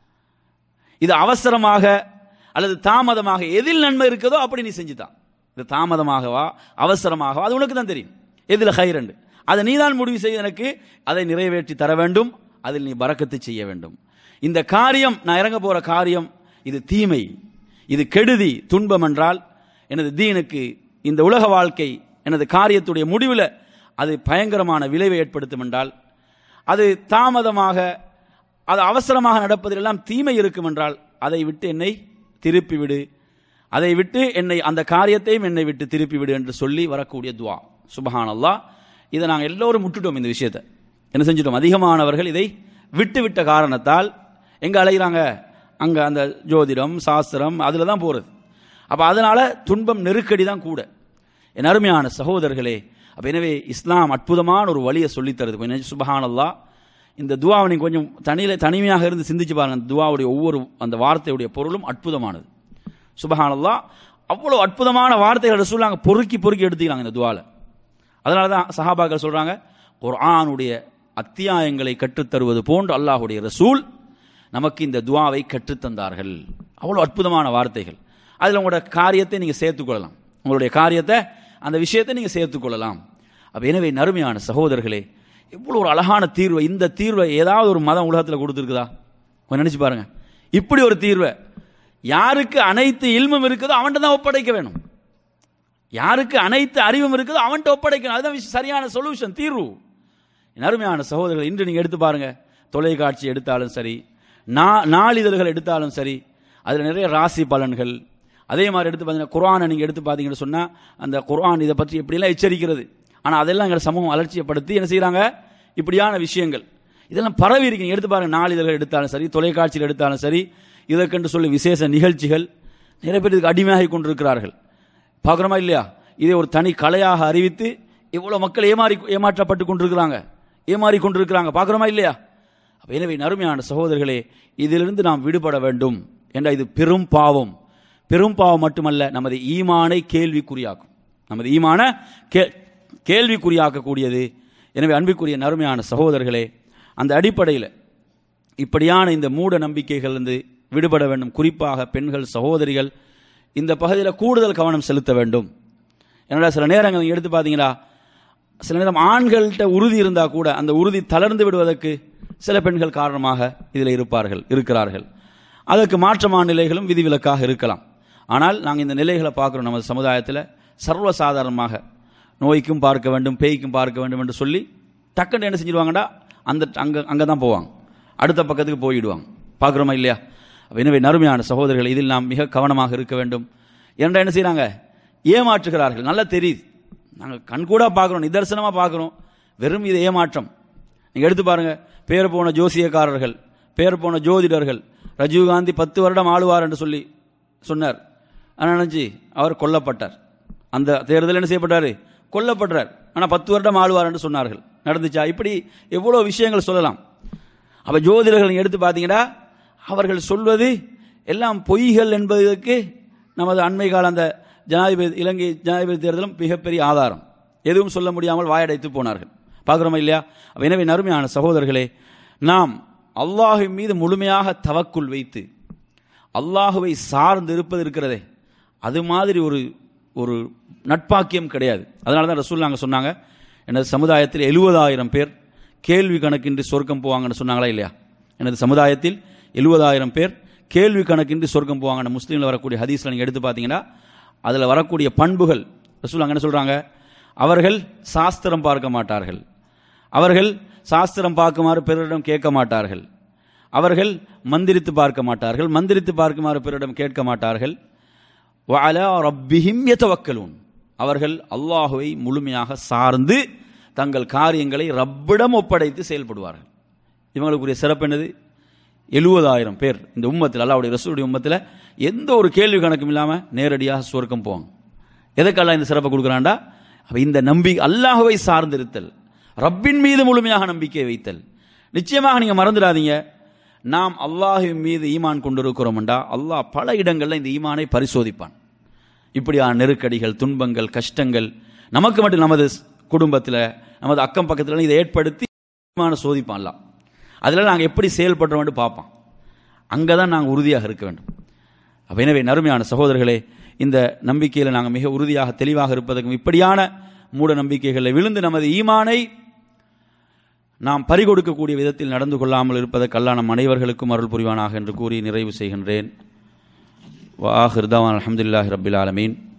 இது அவசரமாக அல்லது தாமதமாக எதில் நன்மை இருக்குதோ அப்படி நீ செஞ்சுதான் இது தாமதமாகவா அவசரமாகவா அது உனக்கு தான் தெரியும் எதில் ஹைரண்டு அதை நீதான் முடிவு செய்து எனக்கு அதை நிறைவேற்றி தர வேண்டும் அதில் நீ பறக்கத்து செய்ய வேண்டும் இந்த காரியம் நான் இறங்க போற காரியம் இது தீமை இது கெடுதி துன்பம் என்றால் எனது தீனுக்கு இந்த உலக வாழ்க்கை எனது காரியத்துடைய முடிவில் அது பயங்கரமான விளைவை ஏற்படுத்தும் என்றால் அது தாமதமாக அது அவசரமாக நடப்பதிலெல்லாம் தீமை இருக்கும் என்றால் அதை விட்டு என்னை திருப்பி விடு அதை விட்டு என்னை அந்த காரியத்தையும் என்னை விட்டு திருப்பி விடு என்று சொல்லி வரக்கூடிய துவா சுபஹானல்லாஹ் இதை நாங்கள் எல்லோரும் விட்டுட்டோம் இந்த விஷயத்தை என்ன செஞ்சிட்டோம் அதிகமானவர்கள் இதை விட்டு விட்ட காரணத்தால் எங்க அலைகிறாங்க அங்க அந்த ஜோதிடம் சாஸ்திரம் அதுல தான் போறது அப்ப அதனால துன்பம் நெருக்கடி தான் கூட என் அருமையான சகோதரர்களே அப்ப எனவே இஸ்லாம் அற்புதமான ஒரு வழியை சொல்லித் தருது கொஞ்சம் சுபஹானல்லாஹ் இந்த துவாவை நீங்க கொஞ்சம் தனியில தனிமையாக இருந்து சிந்திச்சு பாருங்க அந்த துவாவுடைய ஒவ்வொரு அந்த வார்த்தையுடைய பொருளும் அற்புதமானது சுபஹானல்லாஹ் அவ்வளவு அற்புதமான வார்த்தைகளை சொல்லாங்க பொறுக்கி பொறுக்கி எடுத்துக்கிறாங்க இந்த துவால அதனால தான் சஹாபாக்கள் சொல்றாங்க குர்ஆனுடைய அத்தியாயங்களை கற்றுத்தருவது போன்று அல்லாஹுடைய ரசூல் நமக்கு இந்த துவாவை கற்றுத்தந்தார்கள் அவ்வளவு அற்புதமான வார்த்தைகள் அதில் உங்களோட காரியத்தை நீங்க சேர்த்துக்கொள்ளலாம் உங்களுடைய காரியத்தை அந்த விஷயத்தை நீங்க சேர்த்துக்கொள்ளலாம் அப்ப எனவே நறுமையான சகோதரர்களே எவ்வளவு ஒரு அழகான தீர்வை இந்த தீர்வை ஏதாவது ஒரு மதம் உலகத்தில் கொடுத்துருக்குதா கொஞ்சம் நினைச்சு பாருங்க இப்படி ஒரு தீர்வை யாருக்கு அனைத்து இல்மும் இருக்குதோ அவன்கிட்ட தான் ஒப்படைக்க வேணும் யாருக்கு அனைத்து அறிவும் இருக்குதோ அவன்கிட்ட ஒப்படைக்கணும் அதுதான் விஷயம் சரியான சொல்யூஷன் தீர்வு என் அருமையான சகோதரர்கள் இன்று நீங்க எடுத்து பாருங்க தொலைக்காட்சி எடுத்தாலும் சரி நா- நாளிதழ்கள் எடுத்தாலும் சரி அதுல நிறைய ராசி பலன்கள் அதே மாதிரி எடுத்து பார்த்தீங்கன்னா குர்ஆனை நீங்க எடுத்து பார்த்தீங்கன்னு சொன்னா அந்த குர்ஆன் இதை பற்றி எப்படிலாம் எச்சரிக்கிறது ஆனா அதெல்லாம் எங்க சமூகம் அலட்சியப்படுத்தி என்ன செய்றாங்க இப்படியான விஷயங்கள் இதெல்லாம் பரவி இருக்கு நீங்க எடுத்து பாருங்க நாளிதழ்கள் எடுத்தாலும் சரி தொலைக்காட்சியில் எடுத்தாலும் சரி இதற்கென்று சொல்லி விசேஷ நிகழ்ச்சிகள் நிறைய பேர் இதுக்கு அடிமையாகி கொண்டிருக்கிறார்கள் பார்க்குறோமா இல்லையா இதை ஒரு தனி கலையாக அறிவித்து இவ்வளவு மக்கள் ஏமாறி ஏமாற்றப்பட்டு கொண்டிருக்கிறாங்க ஏமாறி கொண்டிருக்கிறாங்க பார்க்குறோமா இல்லையா அப்ப எனவே நறுமையான சகோதரர்களே இதிலிருந்து நாம் விடுபட வேண்டும் என்ற இது பெரும் பாவம் பெரும் பாவம் மட்டுமல்ல நமது ஈமானை கேள்விக்குறியாக்கும் நமது ஈமான கே கேள்விக்குறியாக்கக்கூடியது எனவே அன்பிற்குரிய நறுமையான சகோதரர்களே அந்த அடிப்படையில் இப்படியான இந்த மூட நம்பிக்கைகள் இருந்து விடுபட வேண்டும் குறிப்பாக பெண்கள் சகோதரிகள் இந்த பகுதியில் கூடுதல் கவனம் செலுத்த வேண்டும் என்னடா சில நேரங்கள் நீங்க எடுத்து பார்த்தீங்களா சில நேரம் ஆண்கள்கிட்ட உறுதி இருந்தா கூட அந்த உறுதி தளர்ந்து விடுவதற்கு சில பெண்கள் காரணமாக இதில் இருப்பார்கள் இருக்கிறார்கள் அதற்கு மாற்றமான நிலைகளும் விதிவிலக்காக இருக்கலாம் ஆனால் நாங்கள் இந்த நிலைகளை பார்க்குறோம் நமது சமுதாயத்தில் சர்வசாதாரணமாக நோய்க்கும் பார்க்க வேண்டும் பேய்க்கும் பார்க்க வேண்டும் என்று சொல்லி டக்குன்னு என்ன செஞ்சிருவாங்கடா அந்த அங்கே அங்கே தான் போவாங்க அடுத்த பக்கத்துக்கு போயிடுவாங்க பார்க்குறோமா இல்லையா அப்ப எனவே நறுமையான சகோதரர்கள் இதில் நாம் மிக கவனமாக இருக்க வேண்டும் என்ற என்ன செய்றாங்க ஏமாற்றுகிறார்கள் நல்லா தெரியுது நாங்கள் கண்கூடா பார்க்குறோம் நிதர்சனமாக பார்க்குறோம் வெறும் இது ஏமாற்றம் நீங்கள் எடுத்து பாருங்க பேர் போன ஜோசியக்காரர்கள் பேர் போன ஜோதிடர்கள் ரஜீவ்காந்தி பத்து வருடம் ஆளுவார் என்று சொல்லி சொன்னார் ஆனால் நினைச்சு அவர் கொல்லப்பட்டார் அந்த தேர்தல் என்ன செய்யப்பட்டார் கொல்லப்பட்டார் ஆனால் பத்து வருடம் ஆளுவார் என்று சொன்னார்கள் நடந்துச்சா இப்படி எவ்வளோ விஷயங்கள் சொல்லலாம் அப்ப ஜோதிடர்கள் நீங்க எடுத்து பார்த்தீங்கன்னா அவர்கள் சொல்வது எல்லாம் பொய்கள் என்பதற்கு நமது அண்மை கால அந்த ஜனாதிபதி இலங்கை ஜனாதிபதி தேர்தலும் மிகப்பெரிய ஆதாரம் எதுவும் சொல்ல முடியாமல் வாயடைத்து போனார்கள் பார்க்குறோமா இல்லையா அப்ப எனவே நறுமையான சகோதரர்களே நாம் அல்லாஹின் மீது முழுமையாக தவக்குள் வைத்து அல்லாஹுவை சார்ந்து இருப்பது இருக்கிறதே அது மாதிரி ஒரு ஒரு நட்பாக்கியம் கிடையாது அதனால தான் ரசூல் நாங்கள் சொன்னாங்க எனது சமுதாயத்தில் எழுபதாயிரம் பேர் கேள்வி கணக்கின்றி சொர்க்கம் போவாங்கன்னு சொன்னாங்களா இல்லையா எனது சமுதாயத்தில் எழுபதாயிரம் பேர் கேள்வி கணக்கின்றி சொர்க்கம் போவாங்கன்னு முஸ்லீமில் வரக்கூடிய ஹதீஸில் நீங்கள் எடுத்து பார்த்தீங்கன்னா அதில் வரக்கூடிய பண்புகள் ரசூல் அங்கே என்ன சொல்கிறாங்க அவர்கள் சாஸ்திரம் பார்க்க மாட்டார்கள் அவர்கள் சாஸ்திரம் பார்க்குமாறு பிறரிடம் கேட்க மாட்டார்கள் அவர்கள் மந்திரித்து பார்க்க மாட்டார்கள் மந்திரித்து பார்க்குமாறு பிறரிடம் கேட்க மாட்டார்கள் வஅலா ரப்பிஹிம் யதவக்கலூன் அவர்கள் அல்லாஹுவை முழுமையாக சார்ந்து தங்கள் காரியங்களை ரப்பிடம் ஒப்படைத்து செயல்படுவார்கள் இவங்களுக்குரிய சிறப்பு என்னது எழுபதாயிரம் பேர் இந்த உம்மத்தில் அல்லாவுடைய ரசூலுடைய உம்மத்தில் எந்த ஒரு கேள்வி கணக்கும் இல்லாமல் நேரடியாக சுவர்க்கம் போவாங்க எதுக்கெல்லாம் இந்த சிறப்பை கொடுக்குறான்டா அப்ப இந்த நம்பி அல்லாஹுவை சார்ந்திருத்தல் ரப்பின் மீது முழுமையாக நம்பிக்கை வைத்தல் நிச்சயமாக நீங்க மறந்துடாதீங்க நாம் அல்லாஹின் மீது ஈமான் கொண்டிருக்கிறோம்டா அல்லாஹ் பல இடங்களில் இந்த ஈமானை பரிசோதிப்பான் இப்படியான நெருக்கடிகள் துன்பங்கள் கஷ்டங்கள் நமக்கு மட்டும் நமது குடும்பத்தில் நமது அக்கம் பக்கத்தில் இதை ஏற்படுத்தி ஈமான சோதிப்பான் அல்லாஹ் அதில் நாங்கள் எப்படி செயல்படுறோம்னு பார்ப்பான் அங்கே தான் நாங்கள் உறுதியாக இருக்க வேண்டும் அப்ப எனவே நறுமையான சகோதரர்களே இந்த நம்பிக்கையில் நாங்கள் மிக உறுதியாக தெளிவாக இருப்பதற்கும் இப்படியான மூட நம்பிக்கைகளில் விழுந்து நமது ஈமானை நாம் பறிகொடுக்கக்கூடிய விதத்தில் நடந்து கொள்ளாமல் இருப்பதற்கு அல்லாஹ் நம் அனைவர்களுக்கும் அருள் புரிவானாக என்று கூறி நிறைவு செய்கின்றேன் வாஹிர்தான் அலமதுல்லாஹி ரபில் ஆலமீன்